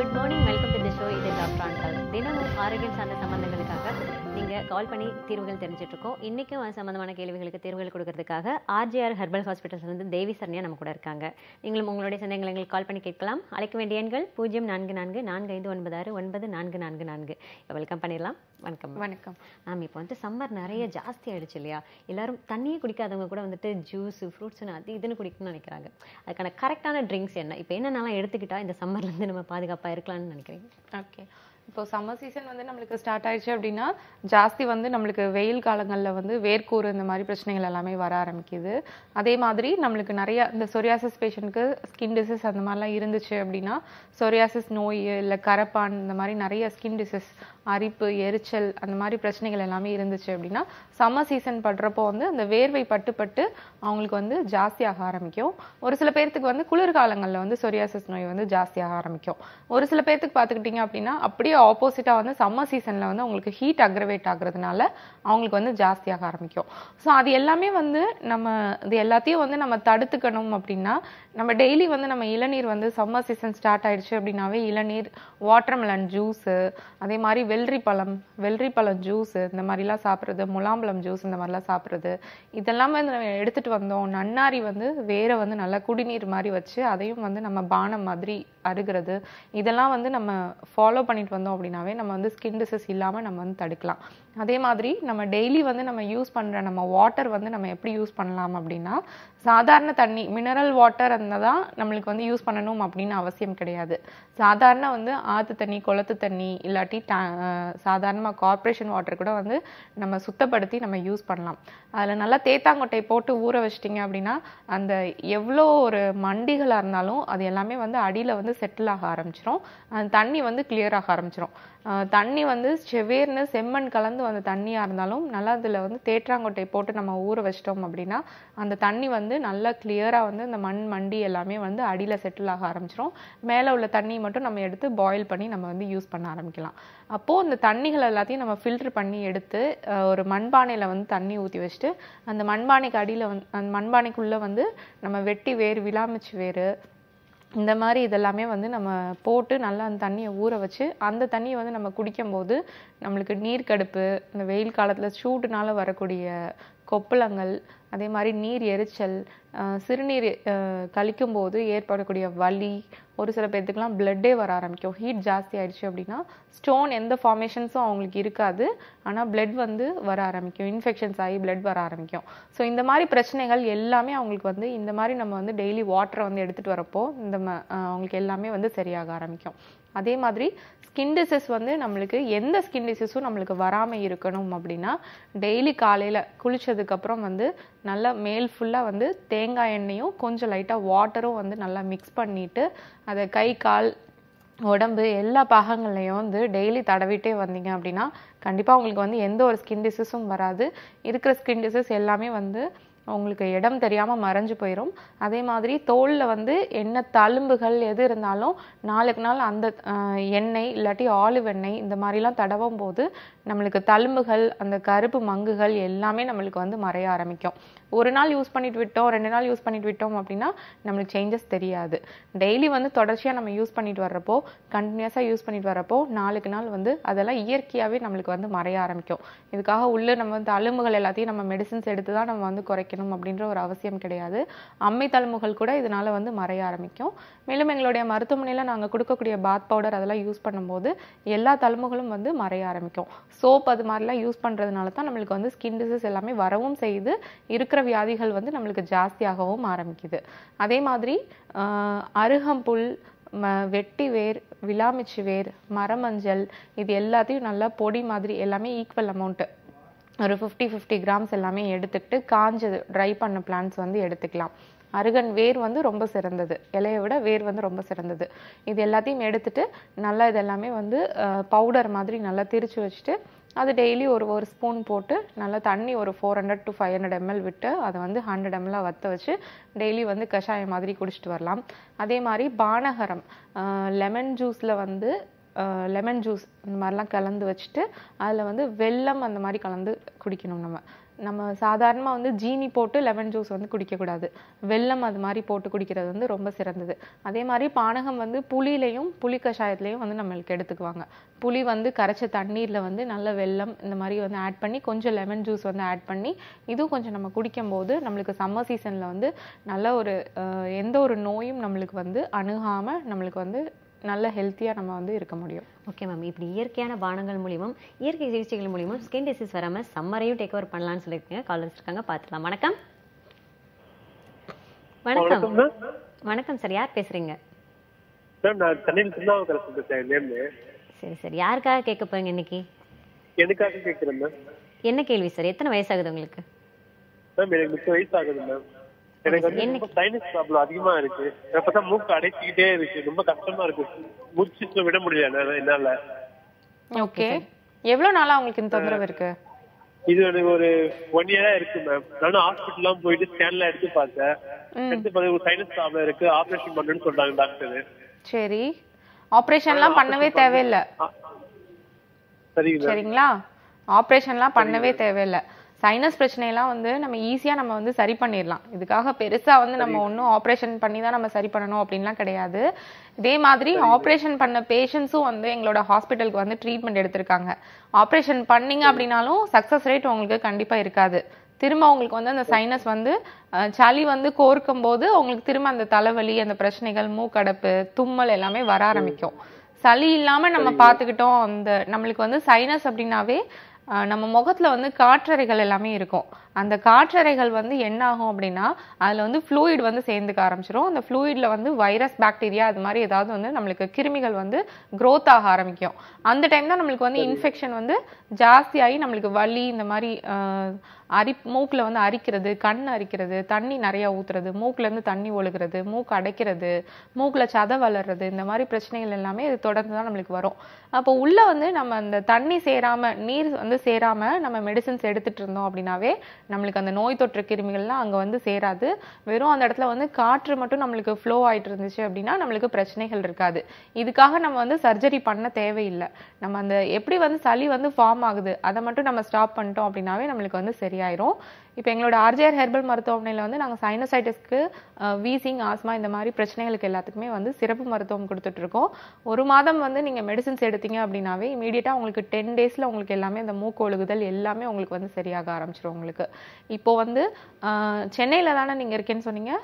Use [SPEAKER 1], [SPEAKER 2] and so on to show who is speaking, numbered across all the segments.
[SPEAKER 1] Good morning welcome to the show இது doctor Andal தினமும் ஆரோக்கியம் சார்ந்த சம்பந்தங்களுக்காக நீங்கள் கால் பண்ணி தீர்வுகள் தெரிஞ்சுட்டு இருக்கோம் இன்றைக்கும் அது சம்பந்தமான கேள்விகளுக்கு தீர்வுகள் கொடுக்கறதுக்காக ஆர்ஜிஆர் ஹெர்பல் ஹாஸ்பிட்டல்ஸ்லேருந்து தேவி சரண்யா நம்ம கூட இருக்காங்க நீங்களும் உங்களுடைய சந்தேகங்களை எங்களுக்கு கால் பண்ணி கேட்கலாம் அழைக்க வேண்டிய எண்கள் பூஜ்ஜியம் நான்கு நான்கு நான்கு ஐந்து ஒன்பது ஆறு ஒன்பது நான்கு நான்கு நான்கு வெல்கம் பண்ணிடலாம் வணக்கம்
[SPEAKER 2] வணக்கம்
[SPEAKER 1] மேம் இப்போ வந்து சம்மர் நிறைய ஜாஸ்தி ஆயிடுச்சு இல்லையா எல்லாரும் தண்ணியே குடிக்காதவங்க கூட வந்துட்டு ஜூஸ் ஃப்ரூட்ஸ்னு அது இதுன்னு குடிக்கணும்னு நினைக்கிறாங்க அதுக்கான கரெக்டான ட்ரிங்க்ஸ் என்ன இப்போ என்னென்னலாம் எடுத்துக்கிட்டா இந்த சம்மர்லேருந்து நம்ம பாதுகாப்பாக இருக்கலாம்னு நினைக்கிறீங்க
[SPEAKER 2] ஓகே இப்போ சம்மர் சீசன் வந்து நம்மளுக்கு ஸ்டார்ட் ஆயிடுச்சு அப்படின்னா ஜாஸ்தி வந்து நம்மளுக்கு வெயில் காலங்களில் வந்து வேர்க்கூறு இந்த மாதிரி பிரச்சனைகள் எல்லாமே வர ஆரம்பிக்குது அதே மாதிரி நம்மளுக்கு நிறைய இந்த சொரியாசிஸ் பேஷண்ட்க்கு ஸ்கின் டிசீஸ் அந்த மாதிரிலாம் இருந்துச்சு அப்படின்னா சொரியாசிஸ் நோய் இல்லை கரப்பான் இந்த மாதிரி நிறைய ஸ்கின் டிசீஸ் அரிப்பு எரிச்சல் அந்த மாதிரி பிரச்சனைகள் எல்லாமே இருந்துச்சு அப்படின்னா சம்மர் சீசன் படுறப்போ வந்து அந்த வேர்வை பட்டு பட்டு அவங்களுக்கு வந்து ஜாஸ்தியாக ஆரம்பிக்கும் ஒரு சில பேர்த்துக்கு வந்து குளிர்காலங்களில் வந்து சொரியாசிஸ் நோய் வந்து ஜாஸ்தியாக ஆரம்பிக்கும் ஒரு சில பேர்த்துக்கு பார்த்துக்கிட்டிங்க அப்படின்னா அப்படியே ஆப்போசிட்டாக வந்து சம்மர் சீசனில் வந்து அவங்களுக்கு ஹீட் அக்ரவேட் ஆகுறதுனால அவங்களுக்கு வந்து ஜாஸ்தியாக ஆரம்பிக்கும் ஸோ அது எல்லாமே வந்து நம்ம இது எல்லாத்தையும் வந்து நம்ம தடுத்துக்கணும் அப்படின்னா நம்ம டெய்லி வந்து நம்ம இளநீர் வந்து சம்மர் சீசன் ஸ்டார்ட் ஆயிடுச்சு அப்படின்னாவே இளநீர் வாட்டர்மெலன் ஜூஸு அதே மாதிரி வெள்ளரி பழம் வெள்ளரி பழம் ஜூஸு இந்த மாதிரிலாம் சாப்பிட்றது முலாம்பழம் ஜூஸ் இந்த மாதிரிலாம் சாப்பிட்றது இதெல்லாம் வந்து நம்ம எடுத்துகிட்டு வந்தோம் நன்னாரி வந்து வேற வந்து நல்லா குடிநீர் மாதிரி வச்சு அதையும் வந்து நம்ம பானம் மாதிரி அருகிறது இதெல்லாம் வந்து நம்ம ஃபாலோ பண்ணிட்டு வந்தோம் அப்படின்னாவே நம்ம வந்து ஸ்கின் டிசீஸ் இல்லாமல் நம்ம வந்து தடுக்கலாம் அதே மாதிரி நம்ம டெய்லி வந்து நம்ம யூஸ் பண்ணுற நம்ம வாட்டர் வந்து நம்ம எப்படி யூஸ் பண்ணலாம் அப்படின்னா சாதாரண தண்ணி மினரல் வாட்டர் இருந்தால் தான் நம்மளுக்கு வந்து யூஸ் பண்ணணும் அப்படின்னு அவசியம் கிடையாது சாதாரண வந்து ஆற்று தண்ணி குளத்து தண்ணி இல்லாட்டி சாதாரணமாக கார்ப்பரேஷன் வாட்டர் கூட வந்து நம்ம சுத்தப்படுத்தி நம்ம யூஸ் பண்ணலாம் அதில் நல்லா தேத்தாங்கொட்டை போட்டு ஊற வச்சிட்டிங்க அப்படின்னா அந்த எவ்வளோ ஒரு மண்டிகளாக இருந்தாலும் அது எல்லாமே வந்து அடியில் வந்து செட்டில் ஆக ஆரம்பிச்சிரும் அந்த தண்ணி வந்து கிளியர் ஆக ஆரம்பிச்சிரும் தண்ணி வந்து செவேர்னு செம்மண் கலந்து அந்த தண்ணியாக இருந்தாலும் நல்லா அதில் வந்து தேற்றாங்கொட்டை போட்டு நம்ம ஊற வச்சிட்டோம் அப்படின்னா அந்த தண்ணி வந்து நல்லா கிளியராக வந்து அந்த மண் மண்டி எல்லாமே வந்து அடியில் செட்டில் ஆக ஆரம்பிச்சிரும் மேலே உள்ள தண்ணி மட்டும் நம்ம எடுத்து பாயில் பண்ணி நம்ம வந்து யூஸ் பண்ண ஆரம்பிக்கலாம் அப்போது இந்த தண்ணிகள் எல்லாத்தையும் நம்ம ஃபில்டர் பண்ணி எடுத்து ஒரு மண்பானையில் வந்து தண்ணி ஊற்றி வச்சுட்டு அந்த மண்பானைக்கு அடியில் வந்து அந்த மண்பானைக்குள்ளே வந்து நம்ம வெட்டி வேர் விளாமிச்சு வேர் இந்த மாதிரி இதெல்லாமே வந்து நம்ம போட்டு நல்லா அந்த தண்ணியை ஊற வச்சு அந்த தண்ணியை வந்து நம்ம குடிக்கும்போது நம்மளுக்கு நீர்க்கடுப்பு இந்த வெயில் காலத்தில் சூட்டுனால வரக்கூடிய கொப்பளங்கள் அதே மாதிரி நீர் எரிச்சல் சிறுநீர் கழிக்கும் போது ஏற்படக்கூடிய வலி ஒரு சில பேர்த்துக்குலாம் பிளட்டே வர ஆரம்பிக்கும் ஹீட் ஜாஸ்தி ஆயிடுச்சு அப்படின்னா ஸ்டோன் எந்த ஃபார்மேஷன்ஸும் அவங்களுக்கு இருக்காது ஆனால் பிளட் வந்து வர ஆரம்பிக்கும் இன்ஃபெக்ஷன்ஸ் ஆகி பிளட் வர ஆரம்பிக்கும் ஸோ இந்த மாதிரி பிரச்சனைகள் எல்லாமே அவங்களுக்கு வந்து இந்த மாதிரி நம்ம வந்து டெய்லி வாட்டரை வந்து எடுத்துகிட்டு வரப்போ இந்த அவங்களுக்கு எல்லாமே வந்து சரியாக ஆரம்பிக்கும் அதே மாதிரி ஸ்கின் டிசீஸ் வந்து நம்மளுக்கு எந்த ஸ்கின் டிசீஸும் நம்மளுக்கு வராமல் இருக்கணும் அப்படின்னா டெய்லி காலையில் குளிச்சதுக்கப்புறம் வந்து நல்லா மேல் ஃபுல்லாக வந்து தேங்காய் எண்ணெயும் கொஞ்சம் லைட்டாக வாட்டரும் வந்து நல்லா மிக்ஸ் பண்ணிவிட்டு அதை கை கால் உடம்பு எல்லா பாகங்கள்லையும் வந்து டெய்லி தடவிட்டே வந்தீங்க அப்படின்னா கண்டிப்பாக உங்களுக்கு வந்து எந்த ஒரு ஸ்கின் டிசீஸும் வராது இருக்கிற ஸ்கின் டிசீஸ் எல்லாமே வந்து உங்களுக்கு இடம் தெரியாமல் மறைஞ்சு போயிடும் அதே மாதிரி தோலில் வந்து என்ன தழும்புகள் எது இருந்தாலும் நாளுக்கு நாள் அந்த எண்ணெய் இல்லாட்டி ஆலிவ் எண்ணெய் இந்த மாதிரிலாம் தடவும் போது நம்மளுக்கு தழும்புகள் அந்த கருப்பு மங்குகள் எல்லாமே நம்மளுக்கு வந்து மறைய ஆரம்பிக்கும் ஒரு நாள் யூஸ் பண்ணிட்டு விட்டோம் ரெண்டு நாள் யூஸ் பண்ணிட்டு விட்டோம் அப்படின்னா நம்மளுக்கு சேஞ்சஸ் தெரியாது டெய்லி வந்து தொடர்ச்சியாக நம்ம யூஸ் பண்ணிட்டு வர்றப்போ கண்டினியூஸாக யூஸ் பண்ணிட்டு வரப்போ நாளுக்கு நாள் வந்து அதெல்லாம் இயற்கையாகவே நம்மளுக்கு வந்து மறைய ஆரம்பிக்கும் இதுக்காக உள்ள நம்ம வந்து தழும்புகள் எல்லாத்தையும் நம்ம மெடிசின்ஸ் எடுத்து தான் நம்ம வந்து குறைக்கணும் அப்படின்ற ஒரு அவசியம் கிடையாது அம்மை தழும்புகள் கூட இதனால வந்து மறைய ஆரம்பிக்கும் மேலும் எங்களுடைய மருத்துவமனையில் நாங்கள் கொடுக்கக்கூடிய பாத் பவுடர் அதெல்லாம் யூஸ் பண்ணும்போது எல்லா தழும்புகளும் வந்து மறைய ஆரம்பிக்கும் சோப் அது மாதிரிலாம் யூஸ் பண்ணுறதுனால தான் நம்மளுக்கு வந்து ஸ்கின் டிசீஸ் எல்லாமே வரவும் செய்யுது இருக்கிற வியாதிகள் வந்து நம்மளுக்கு ஜாஸ்தியாகவும் ஆரம்பிக்குது அதே மாதிரி அருகம்புல் ம வெட்டி வேர் விளாமிச்சி வேர் மரமஞ்சள் இது எல்லாத்தையும் நல்லா பொடி மாதிரி எல்லாமே ஈக்குவல் அமௌண்ட்டு ஒரு ஃபிஃப்டி ஃபிஃப்டி கிராம்ஸ் எல்லாமே எடுத்துக்கிட்டு காஞ்சது ட்ரை பண்ண பிளான்ஸ் வந்து எடுத்துக்கலாம் அருகன் வேர் வந்து ரொம்ப சிறந்தது இலையை விட வேர் வந்து ரொம்ப சிறந்தது இது எல்லாத்தையும் எடுத்துட்டு நல்லா இதெல்லாமே வந்து பவுடர் மாதிரி நல்லா திரிச்சு வச்சுட்டு அது டெய்லி ஒரு ஒரு ஸ்பூன் போட்டு நல்லா தண்ணி ஒரு four hundred to five hundred ML விட்டு அதை வந்து ஹண்ட்ரட் எம்எல்லாக வற்ற வச்சு டெய்லி வந்து கஷாயம் மாதிரி குடிச்சிட்டு வரலாம் அதே மாதிரி பானகரம் லெமன் ஜூஸில் வந்து லெமன் ஜூஸ் இந்த மாதிரிலாம் கலந்து வச்சுட்டு அதில் வந்து வெல்லம் அந்த மாதிரி கலந்து குடிக்கணும் நம்ம நம்ம சாதாரணமா வந்து ஜீனி போட்டு லெமன் ஜூஸ் வந்து குடிக்கக்கூடாது வெல்லம் அது மாதிரி போட்டு குடிக்கிறது வந்து ரொம்ப சிறந்தது அதே மாதிரி பானகம் வந்து புளியிலையும் புளி கஷாயத்துலையும் வந்து நம்மளுக்கு எடுத்துக்குவாங்க புளி வந்து கரைச்ச தண்ணீர்ல வந்து நல்ல வெல்லம் இந்த மாதிரி வந்து ஆட் பண்ணி கொஞ்சம் லெமன் ஜூஸ் வந்து ஆட் பண்ணி இதுவும் கொஞ்சம் நம்ம குடிக்கும்போது நம்மளுக்கு சம்மர் சீசன்ல வந்து நல்ல ஒரு அஹ், எந்த ஒரு நோயும் நம்மளுக்கு வந்து அணுகாம நம்மளுக்கு வந்து நல்ல ஹெல்த்தியா நம்ம வந்து இருக்க முடியும்
[SPEAKER 1] ஓகே மேம் இப்படி இயற்கையான பானங்கள் மூலியமும் இயற்கை சிகிச்சைகள் மூலியமும் ஸ்கின் டிசீஸ் வராம சம்மரையும் டேக் ஓவர் பண்ணலாம்னு சொல்லியிருக்கீங்க காலர்ஸ் இருக்காங்க பார்த்துக்கலாம் வணக்கம் வணக்கம்
[SPEAKER 3] வணக்கம் மேம்
[SPEAKER 1] வணக்கம் சார் யார் பேசுறீங்க
[SPEAKER 3] மேம் நான் சென்னையில் திருநாவுக்கரசு பேசுறேன் நேர்னு
[SPEAKER 1] சரி சரி யாருக்காக கேட்க போறீங்க இன்னைக்கு
[SPEAKER 3] எனக்காக கேட்குறேன் மேம்
[SPEAKER 1] என்ன கேள்வி சார் எத்தனை வயசாகுது உங்களுக்கு
[SPEAKER 3] மேம் எனக்கு முப்பது வயசு ஆகுது மேம் எனக்கு வந்து ரொம்ப சைனஸ் ப்ராப்ளம் அதிகமா இருக்கு அப்பதான் மூக்கு அடைச்சிக்கிட்டே இருக்கு ரொம்ப கஷ்டமா இருக்கு முடிச்சு விட முடியல என்னால- என்னால
[SPEAKER 2] ஓகே எவ்வளவு நாளா உங்களுக்கு இந்த தொந்தரவு இருக்கு
[SPEAKER 3] இது எனக்கு ஒரு ஒன் இயரா இருக்கு மேம் நானும் ஹாஸ்பிட்டல்லாம் போயிட்டு ஸ்கேன்ல எடுத்து பார்த்தேன் எடுத்து பார்த்து ஒரு சைனஸ் ப்ராப்ளம் இருக்கு ஆபரேஷன் பண்ணணும்னு சொல்றாங்க டாக்டர்
[SPEAKER 2] சரி ஆப்ரேஷன்லாம் பண்ணவே தேவையில்ல
[SPEAKER 3] சரிங்க மேம்
[SPEAKER 2] சரிங்களா ஆப்ரேஷன்லாம் பண்ணவே தேவையில்ல சைனஸ் பிரச்சனையெல்லாம் வந்து நம்ம ஈஸியா நம்ம வந்து சரி பண்ணிடலாம் இதுக்காக பெருசா வந்து நம்ம ஒன்றும் ஆப்ரேஷன் பண்ணி தான் நம்ம சரி பண்ணணும் அப்படின்லாம் கிடையாது இதே மாதிரி ஆப்ரேஷன் பண்ண பேஷண்ட்ஸும் வந்து எங்களோட ஹாஸ்பிட்டலுக்கு வந்து ட்ரீட்மெண்ட் எடுத்திருக்காங்க ஆப்ரேஷன் பண்ணீங்க அப்படின்னாலும் சக்ஸஸ் ரேட் உங்களுக்கு கண்டிப்பா இருக்காது திரும்ப உங்களுக்கு வந்து அந்த சைனஸ் வந்து அஹ், சளி வந்து கோர்க்கும் போது உங்களுக்கு திரும்ப அந்த தலைவலி அந்த பிரச்சனைகள் மூக்கடைப்பு தும்மல் எல்லாமே வர ஆரம்பிக்கும் சளி இல்லாம நம்ம பார்த்துக்கிட்டோம் அந்த நம்மளுக்கு வந்து சைனஸ் அப்படின்னாவே அஹ், நம்ம முகத்துல வந்து காற்றறைகள் எல்லாமே இருக்கும் அந்த காற்றறைகள் வந்து என்ன ஆகும் அப்படின்னா அதுல வந்து ஃப்ளூயிட் வந்து சேர்ந்துக்க ஆரம்பிச்சிரும் அந்த ஃப்ளூயிட்ல வந்து வைரஸ் பாக்டீரியா அது மாதிரி ஏதாவது வந்து நம்மளுக்கு கிருமிகள் வந்து growth ஆக ஆரம்பிக்கும் அந்த டைம் தான் நம்மளுக்கு வந்து இன்ஃபெக்ஷன் வந்து ஜாஸ்தியாகி நம்மளுக்கு வலி இந்த மாதிரி அஹ், அரி மூக்குல வந்து அரிக்கிறது கண் அரிக்கிறது தண்ணி நிறைய ஊத்துறது மூக்குல இருந்து தண்ணி ஒழுகுறது மூக்கு அடைக்கிறது மூக்குல சதை வளர்றது இந்த மாதிரி பிரச்சனைகள் எல்லாமே இது தொடர்ந்து தான் நம்மளுக்கு வரும் அப்போ உள்ள வந்து நம்ம அந்த தண்ணி சேராம நீர் வந்து சேராம நம்ம மெடிசின்ஸ் எடுத்துட்டு இருந்தோம் அப்படின்னாவே நம்மளுக்கு அந்த நோய் தொற்று கிருமிகள்லாம் அங்க வந்து சேராது வெறும் அந்த இடத்துல வந்து காற்று மட்டும் நம்மளுக்கு ஃப்ளோ ஆயிட்டு இருந்துச்சு அப்படின்னா நம்மளுக்கு பிரச்சனைகள் இருக்காது இதுக்காக நம்ம வந்து சர்ஜரி பண்ண தேவையில்லை நம்ம அந்த எப்படி வந்து சளி வந்து ஃபார்ம் ஆகுது அதை மட்டும் நம்ம ஸ்டாப் பண்ணிட்டோம் அப்படின்னாவே நம்மளுக்கு வந்து சரியாயிரும் இப்போ எங்களோட ஆர்ஜிஆர் ஹெர்பல் மருத்துவமனையில் வந்து நாங்கள் சைனசைட்டிஸ்க்கு வீசிங் ஆஸ்மா இந்த மாதிரி பிரச்சனைகளுக்கு எல்லாத்துக்குமே வந்து சிறப்பு மருத்துவம் கொடுத்துட்டு இருக்கோம் ஒரு மாதம் வந்து நீங்கள் மெடிசின்ஸ் எடுத்தீங்க அப்படின்னாவே இமீடியட்டாக உங்களுக்கு டென் டேஸில் உங்களுக்கு எல்லாமே இந்த மூக்கு ஒழுகுதல் எல்லாமே உங்களுக்கு வந்து சரியாக ஆரம்பிச்சிடும் உங்களுக்கு இப்போ வந்து சென்னையில் தானே நீங்கள் இருக்கேன்னு சொன்னீங்க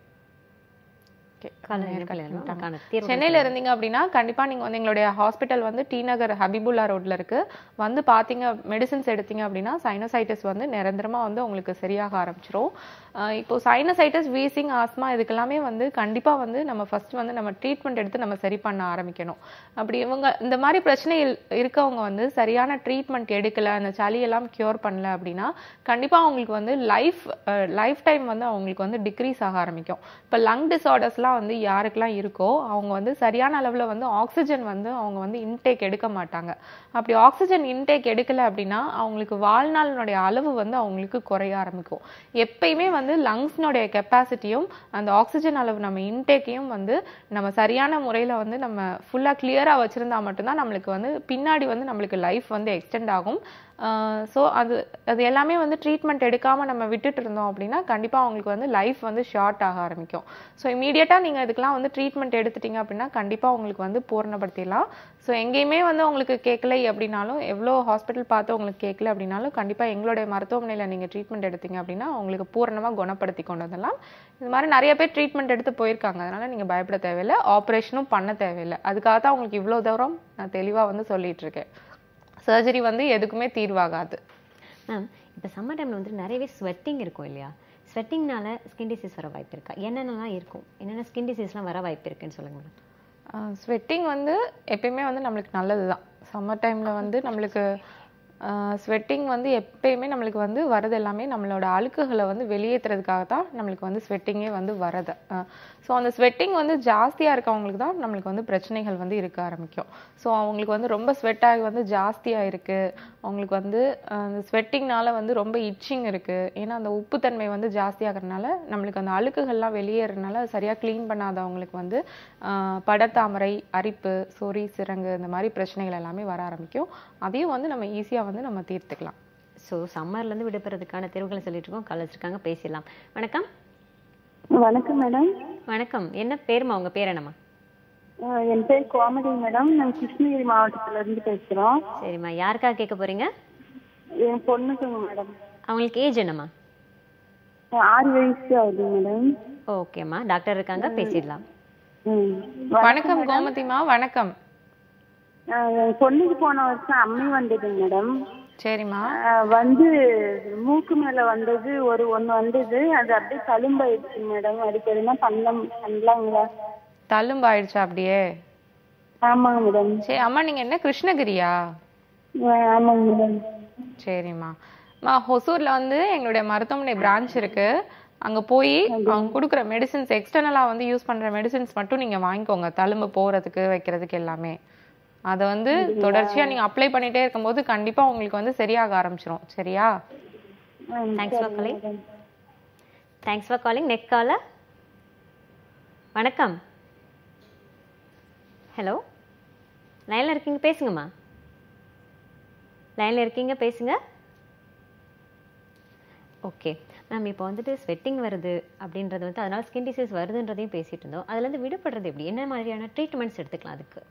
[SPEAKER 2] Okay.
[SPEAKER 1] காலர்
[SPEAKER 2] நேர்
[SPEAKER 1] இணைப்பில்
[SPEAKER 2] cut
[SPEAKER 1] இருக்கோம்.
[SPEAKER 2] பண்ணிட்டாங்க.
[SPEAKER 1] அதுக்கான தீர்வுகள்
[SPEAKER 2] சென்னையில இருந்தீங்க அப்படின்னா கண்டிப்பா நீங்க வந்து எங்களுடைய ஹாஸ்பிட்டல் வந்து டி நகர் ஹபிபுல்லா ரோட்ல இருக்கு வந்து பாத்தீங்க மெடிசின்ஸ் எடுத்தீங்க அப்படின்னா சைனசைட்டிஸ் வந்து நிரந்தரமா வந்து உங்களுக்கு சரியாக ஆரம்பிச்சிரும் ஆஹ் இப்போ சைனசைட்டிஸ் வீசிங் ஆஸ்மா இதுக்கெல்லாமே வந்து கண்டிப்பா வந்து நம்ம ஃபர்ஸ்ட் வந்து நம்ம ட்ரீட்மெண்ட் எடுத்து நம்ம சரி பண்ண ஆரம்பிக்கணும் அப்படி இவங்க இந்த மாதிரி பிரச்சனை இல்- இருக்கவங்க வந்து சரியான ட்ரீட்மெண்ட் எடுக்கல அந்த சளி எல்லாம் கியூர் பண்ணல அப்படின்னா கண்டிப்பா அவங்களுக்கு வந்து லைஃப் லைஃப் டைம் வந்து அவங்களுக்கு வந்து டிக்ரீஸ் ஆக ஆரம்பிக்கும் இப்போ லங் டிசார்டர்ஸ்லாம் வந்து யாருக்கெல்லாம் இருக்கோ அவங்க வந்து சரியான அளவுல வந்து ஆக்சிஜன் வந்து அவங்க வந்து இன்டேக் எடுக்க மாட்டாங்க அப்படி ஆக்சிஜன் இன்டேக் எடுக்கல அப்படின்னா அவங்களுக்கு வாழ்நாளினுடைய அளவு வந்து அவங்களுக்கு குறைய ஆரம்பிக்கும் எப்பயுமே வந்து லங்ஸ்னுடைய கெப்பாசிட்டியும் அந்த ஆக்சிஜன் அளவு நம்ம இன்டேக்கையும் வந்து நம்ம சரியான முறையில வந்து நம்ம ஃபுல்லா கிளியரா வச்சிருந்தா மட்டும்தான் நம்மளுக்கு வந்து பின்னாடி வந்து நம்மளுக்கு லைஃப் வந்து எக்ஸ்டெண்ட் ஆகும் ஸோ அது அது எல்லாமே வந்து ட்ரீட்மெண்ட் எடுக்காம நம்ம விட்டுட்டு இருந்தோம் அப்படின்னா கண்டிப்பா அவங்களுக்கு வந்து லைஃப் வந்து ஷார்ட் ஆக ஆரம்பிக்கும் ஸோ இமீடியட்டாக நீங்க இதுக்கெல்லாம் வந்து ட்ரீட்மெண்ட் எடுத்துட்டீங்க அப்படின்னா கண்டிப்பா உங்களுக்கு வந்து பூரணப்படுத்திடலாம் ஸோ எங்கேயுமே வந்து உங்களுக்கு கேட்கலை அப்படின்னாலும் எவ்வளோ ஹாஸ்பிட்டல் பார்த்து உங்களுக்கு கேட்கல அப்படின்னாலும் கண்டிப்பா எங்களுடைய மருத்துவமனையில நீங்க ட்ரீட்மெண்ட் எடுத்தீங்க அப்படின்னா உங்களுக்கு பூரணமா குணப்படுத்தி கொண்டு வந்துடலாம் இது மாதிரி நிறைய பேர் ட்ரீட்மெண்ட் எடுத்து போயிருக்காங்க அதனால நீங்க பயப்பட தேவையில்லை ஆப்ரேஷனும் பண்ண தேவையில்லை அதுக்காக தான் உங்களுக்கு இவ்வளோ தூரம் நான் தெளிவா வந்து சொல்லிட்டு இருக்கேன் சர்ஜரி வந்து எதுக்குமே தீர்வாகாது
[SPEAKER 1] மேம் இப்போ சம்மர் டைம்ல வந்து நிறையவே ஸ்வெட்டிங் இருக்கும் இல்லையா ஸ்வெட்டிங்னால ஸ்கின் டிசீஸ் வர வாய்ப்பு இருக்கா என்னென்னலாம் இருக்கும் என்னென்ன ஸ்கின் டிசீஸ்லாம் வர வாய்ப்பு இருக்குன்னு சொல்லுங்க மேடம்
[SPEAKER 2] ஸ்வெட்டிங் வந்து எப்பயுமே வந்து நம்மளுக்கு நல்லது தான் சம்மர் டைமில் வந்து நம்மளுக்கு ஸ்வெட்டிங் வந்து எப்பயுமே நம்மளுக்கு வந்து வரது எல்லாமே நம்மளோட அழுக்குகளை வந்து வெளியேற்றுறதுக்காக தான் நம்மளுக்கு வந்து ஸ்வெட்டிங்கே வந்து வரது ஸோ அந்த ஸ்வெட்டிங் வந்து ஜாஸ்தியாக இருக்கவங்களுக்கு தான் நம்மளுக்கு வந்து பிரச்சனைகள் வந்து இருக்க ஆரம்பிக்கும் ஸோ அவங்களுக்கு வந்து ரொம்ப ஸ்வெட் ஆகி வந்து ஜாஸ்தியாக இருக்குது அவங்களுக்கு வந்து அஹ், அந்த ஸ்வெட்டிங்னால வந்து ரொம்ப இச்சிங் இருக்குது ஏன்னா அந்த உப்புத்தன்மை வந்து ஜாஸ்தியாகிறதுனால நம்மளுக்கு அந்த அழுக்குகள்லாம் வெளியேறதுனால அது சரியாக க்ளீன் பண்ணாதவங்களுக்கு வந்து ஆஹ், படத்தாமரை அரிப்பு சொறி சிரங்கு இந்த மாதிரி பிரச்சனைகள் எல்லாமே வர ஆரம்பிக்கும் அதையும் வந்து நம்ம ஈஸியாக வந்து நம்ம தீர்த்துக்கலாம்
[SPEAKER 1] ஸோ சம்மர்லேருந்து விடுபடுறதுக்கான தேர்வுகளை சொல்லிட்டு இருக்கோம் காலேஜ் இருக்காங்க பேசிடலாம் வணக்கம்
[SPEAKER 4] வணக்கம் மேடம்
[SPEAKER 1] வணக்கம் என்ன பேருமா உங்க பேர் என்னம்மா
[SPEAKER 4] அஹ் என் பேர் கோமதி மேடம் நான் கிருஷ்ணகிரி மாவட்டத்துல இருந்து பேசுறோம்
[SPEAKER 1] சரிம்மா யாருக்காக கேட்க போறீங்க
[SPEAKER 4] என் பொண்ணுக்குங்க மேடம்
[SPEAKER 1] அவங்களுக்கு ஏஜ் என்னம்மா
[SPEAKER 4] ஆறு வயசு ஆகுது மேடம்
[SPEAKER 1] ஓகேம்மா டாக்டர் இருக்காங்க பேசிடலாம்
[SPEAKER 4] ம்.
[SPEAKER 2] வணக்கம் கோமதிமா வணக்கம்
[SPEAKER 4] அஹ் என் பொண்ணுக்கு போன வருஷம் அம்மி வந்தது மேடம்
[SPEAKER 2] சரிம்மா
[SPEAKER 4] அஹ் வந்து மூக்கு மேல வந்தது ஒரு ஒண்ணு வந்தது அது அப்படியே தழும்பாயிடுச்சு மேடம் அதுக்கு எதுனா பண்ணலாம் பண்ணலாங்களா
[SPEAKER 2] தள்ளும்பாயிடுச்சா அப்படியே
[SPEAKER 4] ஆமாங்க மேடம்
[SPEAKER 2] சரி அம்மா நீங்க என்ன கிருஷ்ணகிரியா
[SPEAKER 4] அஹ் ஆமாங்க மேடம்
[SPEAKER 2] சரிம்மா அம்மா ஹொசூர்ல வந்து எங்களுடைய மருத்துவமனை பிரான்ச் இருக்கு அங்க போய் அவங்க கொடுக்குற மெடிசின்ஸ் எக்ஸ்டர்னலா வந்து யூஸ் பண்ற மெடிசின்ஸ் மட்டும் நீங்க வாங்கிக்கோங்க தழும்பு போறதுக்கு வைக்கிறதுக்கு எல்லாமே அதை வந்து தொடர்ச்சியா நீங்க அப்ளை பண்ணிட்டே இருக்கும்போது கண்டிப்பா உங்களுக்கு வந்து சரியாக ஆரம்பிச்சிரும் சரியா
[SPEAKER 4] ம்,
[SPEAKER 1] தேங்க்ஸ் ஃபார்
[SPEAKER 4] சரிங்க
[SPEAKER 1] calling
[SPEAKER 4] madam.
[SPEAKER 1] Thanks for calling next caller வணக்கம் ஹலோ லைனில் இருக்கீங்க பேசுங்கம்மா லைனில் இருக்கீங்க பேசுங்க ஓகே மேம் இப்போ வந்துட்டு ஸ்வெட்டிங் வருது அப்படின்றது வந்து அதனால ஸ்கின் டிசீஸ் வருதுன்றதையும் பேசிட்டு இருந்தோம் அதுலேருந்து விடுபடுறது எப்படி என்ன மாதிரியான ட்ரீட்மெண்ட்ஸ் எடுத்துக்கலாம் அதுக்கு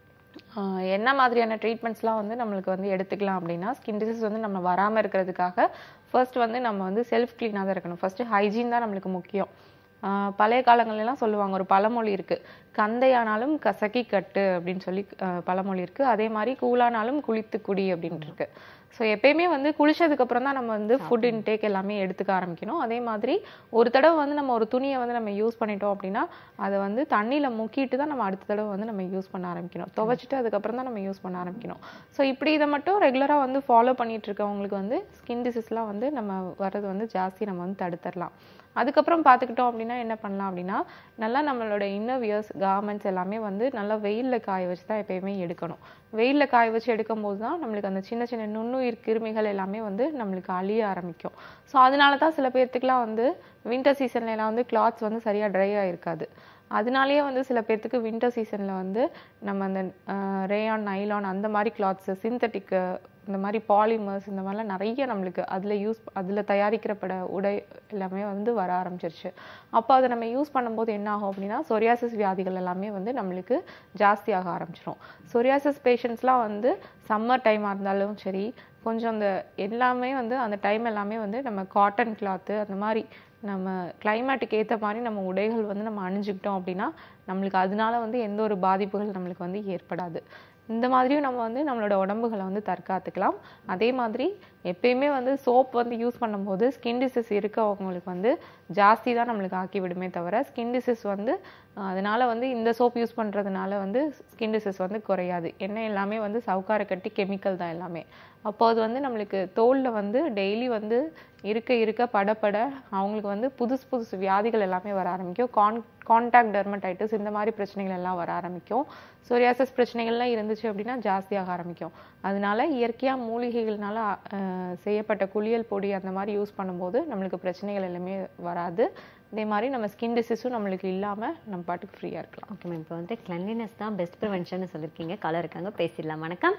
[SPEAKER 2] ஆஹ் என்ன மாதிரியான ட்ரீட்மெண்ட்ஸ்லாம் வந்து நம்மளுக்கு வந்து எடுத்துக்கலாம் அப்படின்னா ஸ்கின் டிசீஸ் வந்து நம்ம வராமல் இருக்கிறதுக்காக ஃபர்ஸ்ட் வந்து நம்ம வந்து செல்ஃப் க்ளீனாக தான் இருக்கணும் ஃபர்ஸ்ட் ஹைஜீன் தான் நம்மளுக்கு முக்கியம் ஆஹ் பழைய காலங்கள்ல எல்லாம் சொல்லுவாங்க ஒரு பழமொழி இருக்கு கந்தையானாலும் கசக்கி கட்டு அப்படின்னு சொல்லி ஆஹ் பழமொழி இருக்கு அதே மாதிரி கூழானாலும் குளித்து குடி அப்படின்ட்டு இருக்கு ஸோ எப்பயுமே வந்து குளிச்சதுக்கு அப்புறம் தான் நம்ம வந்து ஃபுட் இன்டேக் எல்லாமே எடுத்துக்க ஆரம்பிக்கணும் அதே மாதிரி ஒரு தடவை வந்து நம்ம ஒரு துணியை வந்து நம்ம யூஸ் பண்ணிட்டோம் அப்படின்னா அதை வந்து தண்ணியில முக்கிட்டு தான் நம்ம அடுத்த தடவை வந்து நம்ம யூஸ் பண்ண ஆரம்பிக்கணும் துவைச்சிட்டு அதுக்கப்புறம் தான் நம்ம யூஸ் பண்ண ஆரம்பிக்கணும் ஸோ இப்படி இதை மட்டும் ரெகுலரா வந்து ஃபாலோ பண்ணிட்டு இருக்கவங்களுக்கு வந்து ஸ்கின் டிசீஸ்லாம் வந்து நம்ம வர்றது வந்து ஜாஸ்தி நம்ம வந்து தடுத்துடலாம் அதுக்கப்புறம் பார்த்துக்கிட்டோம் அப்படின்னா என்ன பண்ணலாம் அப்படின்னா நல்லா நம்மளோட இன்னர் வியர்ஸ் கார்மெண்ட்ஸ் எல்லாமே வந்து நல்லா வெயில்ல காய வச்சு தான் எப்பயுமே எடுக்கணும் வெயில்ல காய வச்சு எடுக்கும்போது தான் நம்மளுக்கு அந்த சின்ன சின்ன நுண்ணுயிர் கிருமிகள் எல்லாமே வந்து நம்மளுக்கு அழிய ஆரம்பிக்கும் ஸோ அதனால தான் சில பேர்த்துக்குலாம் வந்து வின்டர் சீசன்ல எல்லாம் வந்து கிளாத்ஸ் வந்து சரியா ட்ரை ஆயிருக்காது அதனாலேயே வந்து சில பேர்த்துக்கு வின்டர் சீசன்ல வந்து நம்ம அந்த ரேயான் நைலான் அந்த மாதிரி கிளாத்ஸ் சிந்தட்டிக் இந்த மாதிரி பாலிமர்ஸ் இந்த மாதிரிலாம் நிறைய நம்மளுக்கு அதில் யூஸ் அதில் தயாரிக்கிறப்பட உடை எல்லாமே வந்து வர ஆரம்பிச்சிருச்சு அப்போ அதை நம்ம யூஸ் பண்ணும்போது என்ன ஆகும் அப்படின்னா சொரியாசிஸ் வியாதிகள் எல்லாமே வந்து நம்மளுக்கு ஜாஸ்தியாக ஆரம்பிச்சிரும் சொரியாசிஸ் பேஷண்ட்ஸ்லாம் வந்து சம்மர் டைமாக இருந்தாலும் சரி கொஞ்சம் அந்த எல்லாமே வந்து அந்த டைம் எல்லாமே வந்து நம்ம காட்டன் கிளாத்து அந்த மாதிரி நம்ம கிளைமேட்டுக்கு ஏற்ற மாதிரி நம்ம உடைகள் வந்து நம்ம அணிஞ்சுக்கிட்டோம் அப்படின்னா நம்மளுக்கு அதனால வந்து எந்த ஒரு பாதிப்புகள் நம்மளுக்கு வந்து ஏற்படாது இந்த மாதிரியும் நம்ம வந்து நம்மளோட உடம்புகளை வந்து தற்காத்துக்கலாம் அதே மாதிரி எப்பயுமே வந்து சோப் வந்து யூஸ் பண்ணும்போது ஸ்கின் டிசீஸ் இருக்கவங்களுக்கு வந்து ஜாஸ்தி தான் நம்மளுக்கு ஆக்கி விடுமே தவிர ஸ்கின் டிசீஸ் வந்து அஹ், அதனால வந்து இந்த சோப் யூஸ் பண்றதுனால வந்து ஸ்கின் டிசீஸ் வந்து குறையாது என்ன எல்லாமே வந்து சவுக்கார கட்டி கெமிக்கல் தான் எல்லாமே அப்போ அது வந்து நம்மளுக்கு தோல்ல வந்து டெய்லி வந்து இருக்க இருக்க படப்பட அவங்களுக்கு வந்து புதுசு புதுசு வியாதிகள் எல்லாமே வர ஆரம்பிக்கும் கான் கான்டாக்ட் டெர்மடைட்டிஸ் இந்த மாதிரி பிரச்சனைகள் எல்லாம் வர ஆரம்பிக்கும் சொரியாசிஸ் பிரச்சனைகள்லாம் இருந்துச்சு அப்படின்னா ஜாஸ்தியாக ஆரம்பிக்கும் அதனால இயற்கையா மூலிகைகள்னால அஹ், செய்யப்பட்ட குளியல் பொடி அந்த மாதிரி யூஸ் பண்ணும்போது நம்மளுக்கு பிரச்சனைகள் எல்லாமே வராது அதே மாதிரி நம்ம ஸ்கின் டிசீஸும் நம்மளுக்கு இல்லாம நம்ம பாட்டுக்கு ஃப்ரீயா இருக்கலாம்
[SPEAKER 1] ஓகே மேம் இப்போ வந்து கிளன்லினஸ் தான் பெஸ்ட் ப்ரிவென்ஷன் சொல்லியிருக்கீங்க காலர் இருக்காங்க பேசிடலாம் வணக்கம்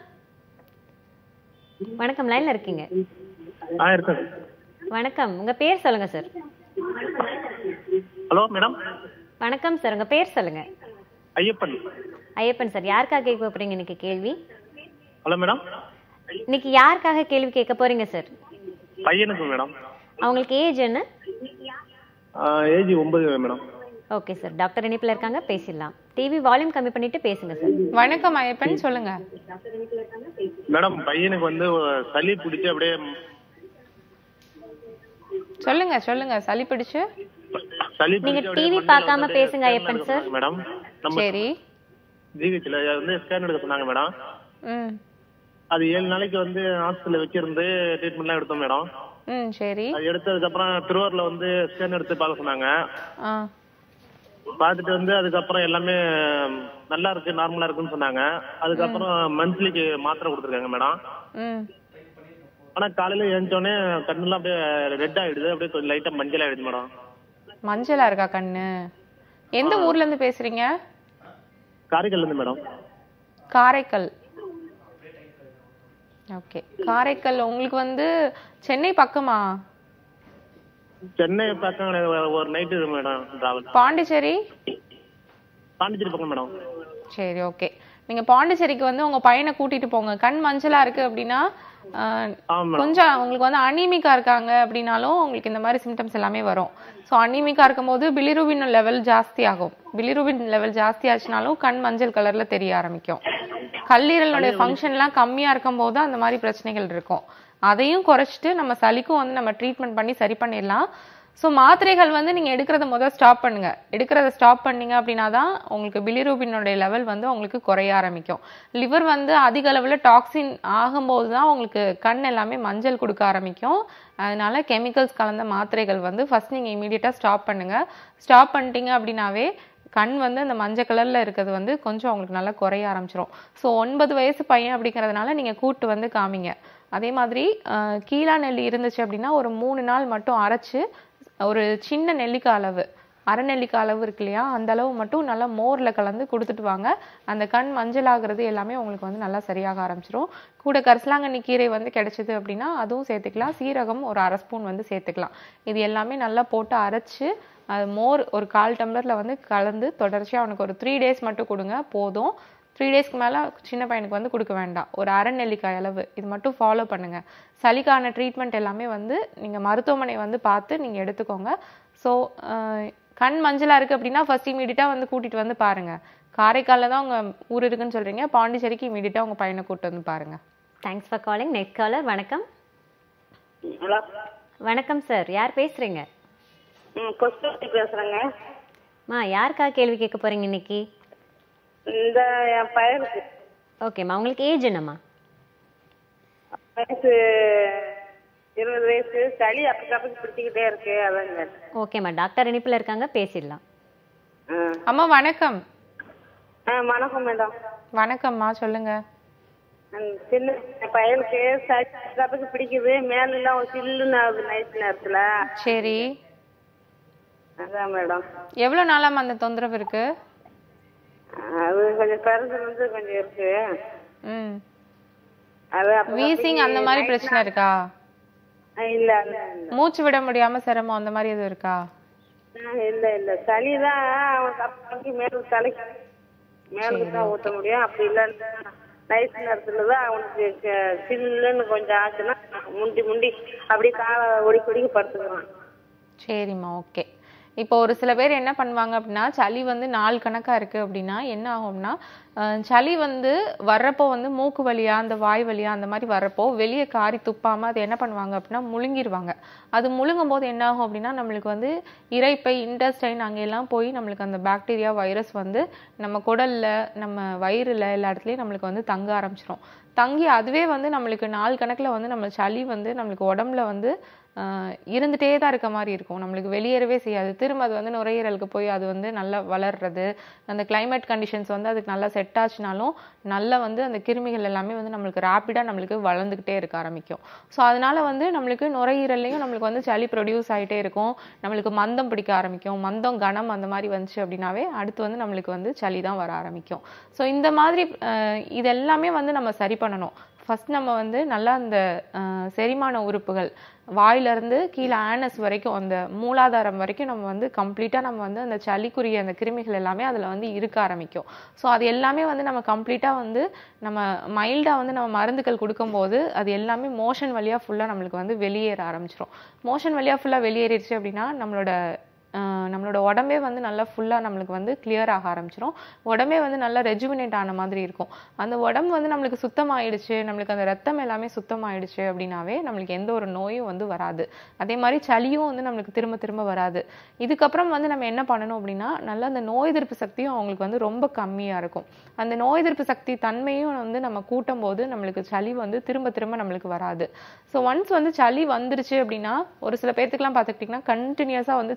[SPEAKER 1] வணக்கம் லைன்ல இருக்கீங்க
[SPEAKER 3] ஆ இருக்கேன்
[SPEAKER 1] வணக்கம் உங்க பேர் சொல்லுங்க சார்
[SPEAKER 3] ஹலோ மேடம்
[SPEAKER 1] வணக்கம் சார் உங்க பேர் சொல்லுங்க
[SPEAKER 3] ஐயப்பன்
[SPEAKER 1] ஐயப்பன் சார் யாருக்காக கேட்க போறீங்க இன்னைக்கு கேள்வி
[SPEAKER 3] ஹலோ மேடம்
[SPEAKER 1] இன்னைக்கு யாருக்காக கேள்வி கேட்க போறீங்க சார்
[SPEAKER 3] பையனுக்கு மேடம்
[SPEAKER 1] அவங்களுக்கு ஏஜ் என்ன
[SPEAKER 3] ஏஜ் ஒன்பது மேடம்
[SPEAKER 1] ஓகே சார் டாக்டர் இணைப்பில் இருக்காங்க பேசிடலாம் டிவி வால்யூம் கம்மி பண்ணிட்டு பேசுங்க சார்
[SPEAKER 2] வணக்கம் ஐயப்பன் சொல்லுங்க
[SPEAKER 3] மேடம் பையனுக்கு வந்து சளி பிடிச்சி அப்படியே
[SPEAKER 2] சொல்லுங்க சொல்லுங்க சளி பிடிச்சு
[SPEAKER 3] சளி
[SPEAKER 1] நீங்க
[SPEAKER 3] பிடிச்சு அப்படியே
[SPEAKER 1] TV
[SPEAKER 3] மண்டையில
[SPEAKER 1] பார்க்காம
[SPEAKER 3] வந்து
[SPEAKER 1] பேசுங்க
[SPEAKER 3] scan
[SPEAKER 1] ஐயப்பன்
[SPEAKER 3] எடுக்க
[SPEAKER 1] சார்.
[SPEAKER 3] சொன்னாங்க மேடம் நம்ம
[SPEAKER 2] சரி
[SPEAKER 3] ஜிஹெச்ல வந்து ஸ்கேன் எடுக்க சொன்னாங்க மேடம்
[SPEAKER 2] ம்
[SPEAKER 3] அது ஏழு நாளைக்கு வந்து ஹாஸ்பிட்டல்ல வச்சிருந்து ட்ரீட்மெண்ட்லாம் எடுத்தோம் மேடம்
[SPEAKER 2] ம் சரி
[SPEAKER 3] அது எடுத்ததுக்கு அப்புறம் திருவாரூர்ல வந்து ஸ்கேன் எடுத்து பார்க்க சொன்னாங்க
[SPEAKER 2] ஆ
[SPEAKER 3] பார்த்துட்டு வந்து அதுக்கப்புறம் எல்லாமே நல்லா இருக்கு நார்மலா இருக்குன்னு சொன்னாங்க அதுக்கப்புறம் மந்த்லிக்கு மாத்திரை கொடுத்துருக்காங்க மேடம்
[SPEAKER 2] ம்
[SPEAKER 3] ஆனா காலையில எழுந்தோடனே கண்ணெல்லாம் அப்படியே ரெட் ஆயிடுது அப்படியே கொஞ்சம் லைட்டா மஞ்சள் ஆயிடுது மேடம்
[SPEAKER 2] மஞ்சளா இருக்கா கண்ணு எந்த ஊர்ல இருந்து பேசுறீங்க
[SPEAKER 3] காரைக்கால்ல இருந்து மேடம்
[SPEAKER 2] காரைக்கால் ஓகே காரைக்கால் உங்களுக்கு வந்து சென்னை பக்கமா
[SPEAKER 3] சென்னை பக்கம் ஒரு- ஒரு night madam travel
[SPEAKER 2] Pondicherry
[SPEAKER 3] Pondicherry பக்கம் மேடம்
[SPEAKER 2] சரி ஓகே நீங்க பாண்டிச்சேரிக்கு வந்து உங்க பையனை கூட்டிட்டு போங்க கண் மஞ்சளா இருக்கு அப்படின்னா ஆஹ்,
[SPEAKER 3] ஆமா மேடம்
[SPEAKER 2] கொஞ்சம் உங்களுக்கு வந்து அனீமிக்கா இருக்காங்க அப்படின்னாலும் உங்களுக்கு இந்த மாதிரி சிம்டம்ஸ் எல்லாமே வரும் ஸோ அனீமிக்கா இருக்கும்போது பிலிரூபின் லெவல் ஜாஸ்தி ஆகும் பிலிரூபின் லெவல் ஜாஸ்தி ஆச்சுனாலும் கண் மஞ்சள் கலர்ல தெரிய ஆரம்பிக்கும் கல்லீரலுடைய ஃபங்க்ஷன்லாம் கம்மியா இருக்கும்போது அந்த மாதிரி பிரச்சனைகள் இருக்கும் அதையும் குறைச்சிட்டு நம்ம சளிக்கும் வந்து நம்ம ட்ரீட்மெண்ட் பண்ணி சரி பண்ணிடலாம் ஸோ மாத்திரைகள் வந்து நீங்க எடுக்கிறத முதல் ஸ்டாப் பண்ணுங்க எடுக்கிறத ஸ்டாப் பண்ணீங்க அப்படின்னா தான் உங்களுக்கு பிலிரூபினுடைய லெவல் வந்து உங்களுக்கு குறைய ஆரம்பிக்கும் லிவர் வந்து அதிக அளவில் டாக்ஸின் ஆகும்போது தான் உங்களுக்கு கண் எல்லாமே மஞ்சள் கொடுக்க ஆரம்பிக்கும் அதனால கெமிக்கல்ஸ் கலந்த மாத்திரைகள் வந்து ஃபர்ஸ்ட் நீங்க இமீடியட்டாக ஸ்டாப் பண்ணுங்க ஸ்டாப் பண்ணிட்டீங்க அப்படின்னாவே கண் வந்து அந்த மஞ்சள் கலர்ல இருக்கிறது வந்து கொஞ்சம் அவங்களுக்கு நல்லா குறைய ஆரம்பிச்சிரும் ஸோ ஒன்பது வயசு பையன் அப்படிங்கறதுனால நீங்க கூட்டு வந்து காமிங்க அதே மாதிரி அஹ், கீழா நெல்லி இருந்துச்சு அப்படின்னா ஒரு மூணு நாள் மட்டும் அரைச்சு ஒரு சின்ன நெல்லிக்காய் அளவு அரை நெல்லிக்காய் அளவு இருக்கு இல்லையா அந்த அளவு மட்டும் நல்லா மோர்ல கலந்து கொடுத்துட்டு வாங்க அந்த கண் மஞ்சள் ஆகுறது எல்லாமே உங்களுக்கு வந்து நல்லா சரியாக ஆரம்பிச்சிரும் கூட கரிசலாங்கண்ணி கீரை வந்து கிடைச்சது அப்படின்னா அதுவும் சேர்த்துக்கலாம் சீரகம் ஒரு அரை ஸ்பூன் வந்து சேர்த்துக்கலாம் இது எல்லாமே நல்லா போட்டு அரைச்சு அது மோர் ஒரு கால் டம்ளர்ல வந்து கலந்து தொடர்ச்சியா அவனுக்கு ஒரு த்ரீ டேஸ் மட்டும் கொடுங்க போதும் த்ரீ டேஸ்க்கு மேல சின்ன பையனுக்கு வந்து கொடுக்க வேண்டாம் ஒரு அரை நெல்லிக்காய் அளவு இது மட்டும் ஃபாலோ பண்ணுங்க சளிக்கான ட்ரீட்மெண்ட் எல்லாமே வந்து நீங்க மருத்துவமனை வந்து பார்த்து நீங்க எடுத்துக்கோங்க ஸோ கண் மஞ்சளா இருக்கு அப்படின்னா ஃபர்ஸ்ட் இமீடியட்டா வந்து கூட்டிட்டு வந்து பாருங்க காரைக்கால்ல தான் உங்க ஊர் இருக்குன்னு சொல்றீங்க பாண்டிச்சேரிக்கு இமீடியட்டா உங்க பையனை கூட்டிட்டு வந்து பாருங்க
[SPEAKER 1] thanks for calling next caller வணக்கம்
[SPEAKER 5] ஹலோ
[SPEAKER 1] வணக்கம் சார் யார் பேசுறீங்க
[SPEAKER 5] ம் கொஸ்டி பேசுறேங்க
[SPEAKER 1] மா யாருக்கா கேள்வி கேட்க போறீங்க இன்னைக்கு
[SPEAKER 5] இந்த என் பையனுக்கு
[SPEAKER 1] ஓகேம்மா உங்களுக்கு ஏஜ் என்னம்மா
[SPEAKER 5] வயசு இருபது வயசு சளி அப்பக்கப்பக்கு பிடிச்சிக்கிட்டே இருக்கு அதாங்க
[SPEAKER 1] ஓகேம்மா டாக்டர் இனிப்புல இருக்காங்க பேசிடலாம்
[SPEAKER 5] ஆ.
[SPEAKER 2] அம்மா வணக்கம்
[SPEAKER 5] ஆ வணக்கம் மேடம்
[SPEAKER 2] வணக்கம்மா சொல்லுங்க
[SPEAKER 5] ம், சின்ன என் பையனுக்கு சளி அப்பக்கப்பக்கு பிடிக்குது மேலெல்லாம் ஒரு சில்லுன்னு ஆகுது நைட் நேரத்துல
[SPEAKER 2] சரி
[SPEAKER 5] அதான் மேடம்
[SPEAKER 2] எவ்வளவு நாளாம்மா அந்த தொந்தரவு இருக்கு
[SPEAKER 5] அது கொஞ்சம் பிறந்து வந்து கொஞ்சம் இருக்கு
[SPEAKER 2] ம்
[SPEAKER 5] அது அப்ப
[SPEAKER 2] வீசிங் அந்த மாதிரி பிரச்சனை இருக்கா
[SPEAKER 5] இல்ல இல்ல இல்ல
[SPEAKER 2] மூச்சு விட முடியாம சிரமம் அந்த மாதிரி எதுவும் இருக்கா
[SPEAKER 5] ஆ, இல்ல இல்ல சளிதான் அவனுக்கு அப்பப்பக்கு மேல தலைக்கு மேலுக்கு தான் ஊத்த முடியும் அப்படி இல்லைன்னா நைட் நேரத்துல தான் அவனுக்கு க- சில்லுன்னு கொஞ்சம் ஆச்சுன்னா முண்டி முண்டி அப்படியே காலை ஒடிக்கி ஒடிக்கி படுத்துக்கிறான்
[SPEAKER 2] சரிம்மா ஓகே இப்போ ஒரு சில பேர் என்ன பண்ணுவாங்க அப்படின்னா சளி வந்து நாள் கணக்கா இருக்கு அப்படின்னா என்ன ஆகும்னா அஹ், சளி வந்து வர்றப்போ வந்து மூக்கு வழியா அந்த வாய் வழியா அந்த மாதிரி வர்றப்போ வெளியே காரி துப்பாம அது என்ன பண்ணுவாங்க அப்படின்னா முழுங்கிருவாங்க அது முழுங்கும் போது என்ன ஆகும் அப்படின்னா நம்மளுக்கு வந்து இரைப்பை இன்டஸ்டைன் அங்கெல்லாம் போய் நம்மளுக்கு அந்த பாக்டீரியா வைரஸ் வந்து நம்ம குடல்ல நம்ம வயிறுல எல்லா இடத்துலயும் நம்மளுக்கு வந்து தங்க ஆரம்பிச்சிரும் தங்கி அதுவே வந்து நம்மளுக்கு நாள் கணக்குல வந்து நம்ம சளி வந்து நம்மளுக்கு உடம்புல வந்து ஆஹ் இருந்துட்டே தான் இருக்க மாதிரி இருக்கும் நம்மளுக்கு வெளியேறவே செய்யாது திரும்ப அது வந்து நுரையீரலுக்கு போய் அது வந்து நல்லா வளர்றது அந்த climate கண்டிஷன்ஸ் வந்து அதுக்கு நல்லா செட் ஆச்சுனாலும் நல்லா வந்து அந்த கிருமிகள் எல்லாமே வந்து நம்மளுக்கு ரேப்பிடாக நம்மளுக்கு வளர்ந்துக்கிட்டே இருக்க ஆரம்பிக்கும் ஸோ அதனால வந்து நம்மளுக்கு நுரையீரல்லையும் நம்மளுக்கு வந்து சளி ப்ரொடியூஸ் ஆயிட்டே இருக்கும் நம்மளுக்கு மந்தம் பிடிக்க ஆரம்பிக்கும் மந்தம் கனம் அந்த மாதிரி வந்துச்சு அப்படின்னாவே அடுத்து வந்து நம்மளுக்கு வந்து சளி தான் வர ஆரம்பிக்கும் ஸோ இந்த மாதிரி ஆஹ் இது எல்லாமே வந்து நம்ம சரி பண்ணணும் ஃபர்ஸ்ட் நம்ம வந்து நல்லா அந்த ஆஹ் செரிமான உறுப்புகள் வாயில இருந்து கீழே ஆனஸ் வரைக்கும் அந்த மூலாதாரம் வரைக்கும் நம்ம வந்து கம்ப்ளீட்டா நம்ம வந்து அந்த சளிக்குரிய அந்த கிருமிகள் எல்லாமே அதுல வந்து இருக்க ஆரம்பிக்கும் ஸோ அது எல்லாமே வந்து நம்ம கம்ப்ளீட்டா வந்து நம்ம மைல்டா வந்து நம்ம மருந்துகள் கொடுக்கும்போது அது எல்லாமே மோஷன் வழியா ஃபுல்லா நம்மளுக்கு வந்து வெளியேற ஆரம்பிச்சிரும் மோஷன் வழியா ஃபுல்லா வெளியேறிடுச்சு அப்படின்னா நம்மளோட ஆஹ் நம்மளோட உடம்பே வந்து நல்லா ஃபுல்லாக நம்மளுக்கு வந்து clear ஆக ஆரம்பிச்சிரும் உடம்பே வந்து நல்லா ரெஜுவினேட் ஆன மாதிரி இருக்கும் அந்த உடம்பு வந்து நம்மளுக்கு சுத்தமாயிடுச்சு நம்மளுக்கு அந்த ரத்தம் எல்லாமே சுத்தமாயிடுச்சு அப்படின்னாவே நம்மளுக்கு எந்த ஒரு நோயும் வந்து வராது அதே மாதிரி சளியும் வந்து நம்மளுக்கு திரும்ப திரும்ப வராது இதுக்கப்புறம் வந்து நம்ம என்ன பண்ணணும் அப்படின்னா நல்லா அந்த நோய் எதிர்ப்பு சக்தியும் அவங்களுக்கு வந்து ரொம்ப கம்மியா இருக்கும் அந்த நோய் எதிர்ப்பு சக்தி தன்மையும் வந்து நம்ம கூட்டும் போது நம்மளுக்கு சளி வந்து திரும்ப திரும்ப நம்மளுக்கு வராது ஸோ ஒன்ஸ் வந்து சளி வந்துருச்சு அப்படின்னா ஒரு சில பேர்த்துக்குலாம் பார்த்துக்கிட்டிங்கன்னா கண்டினியூஸாக வந்து சளி ஒரு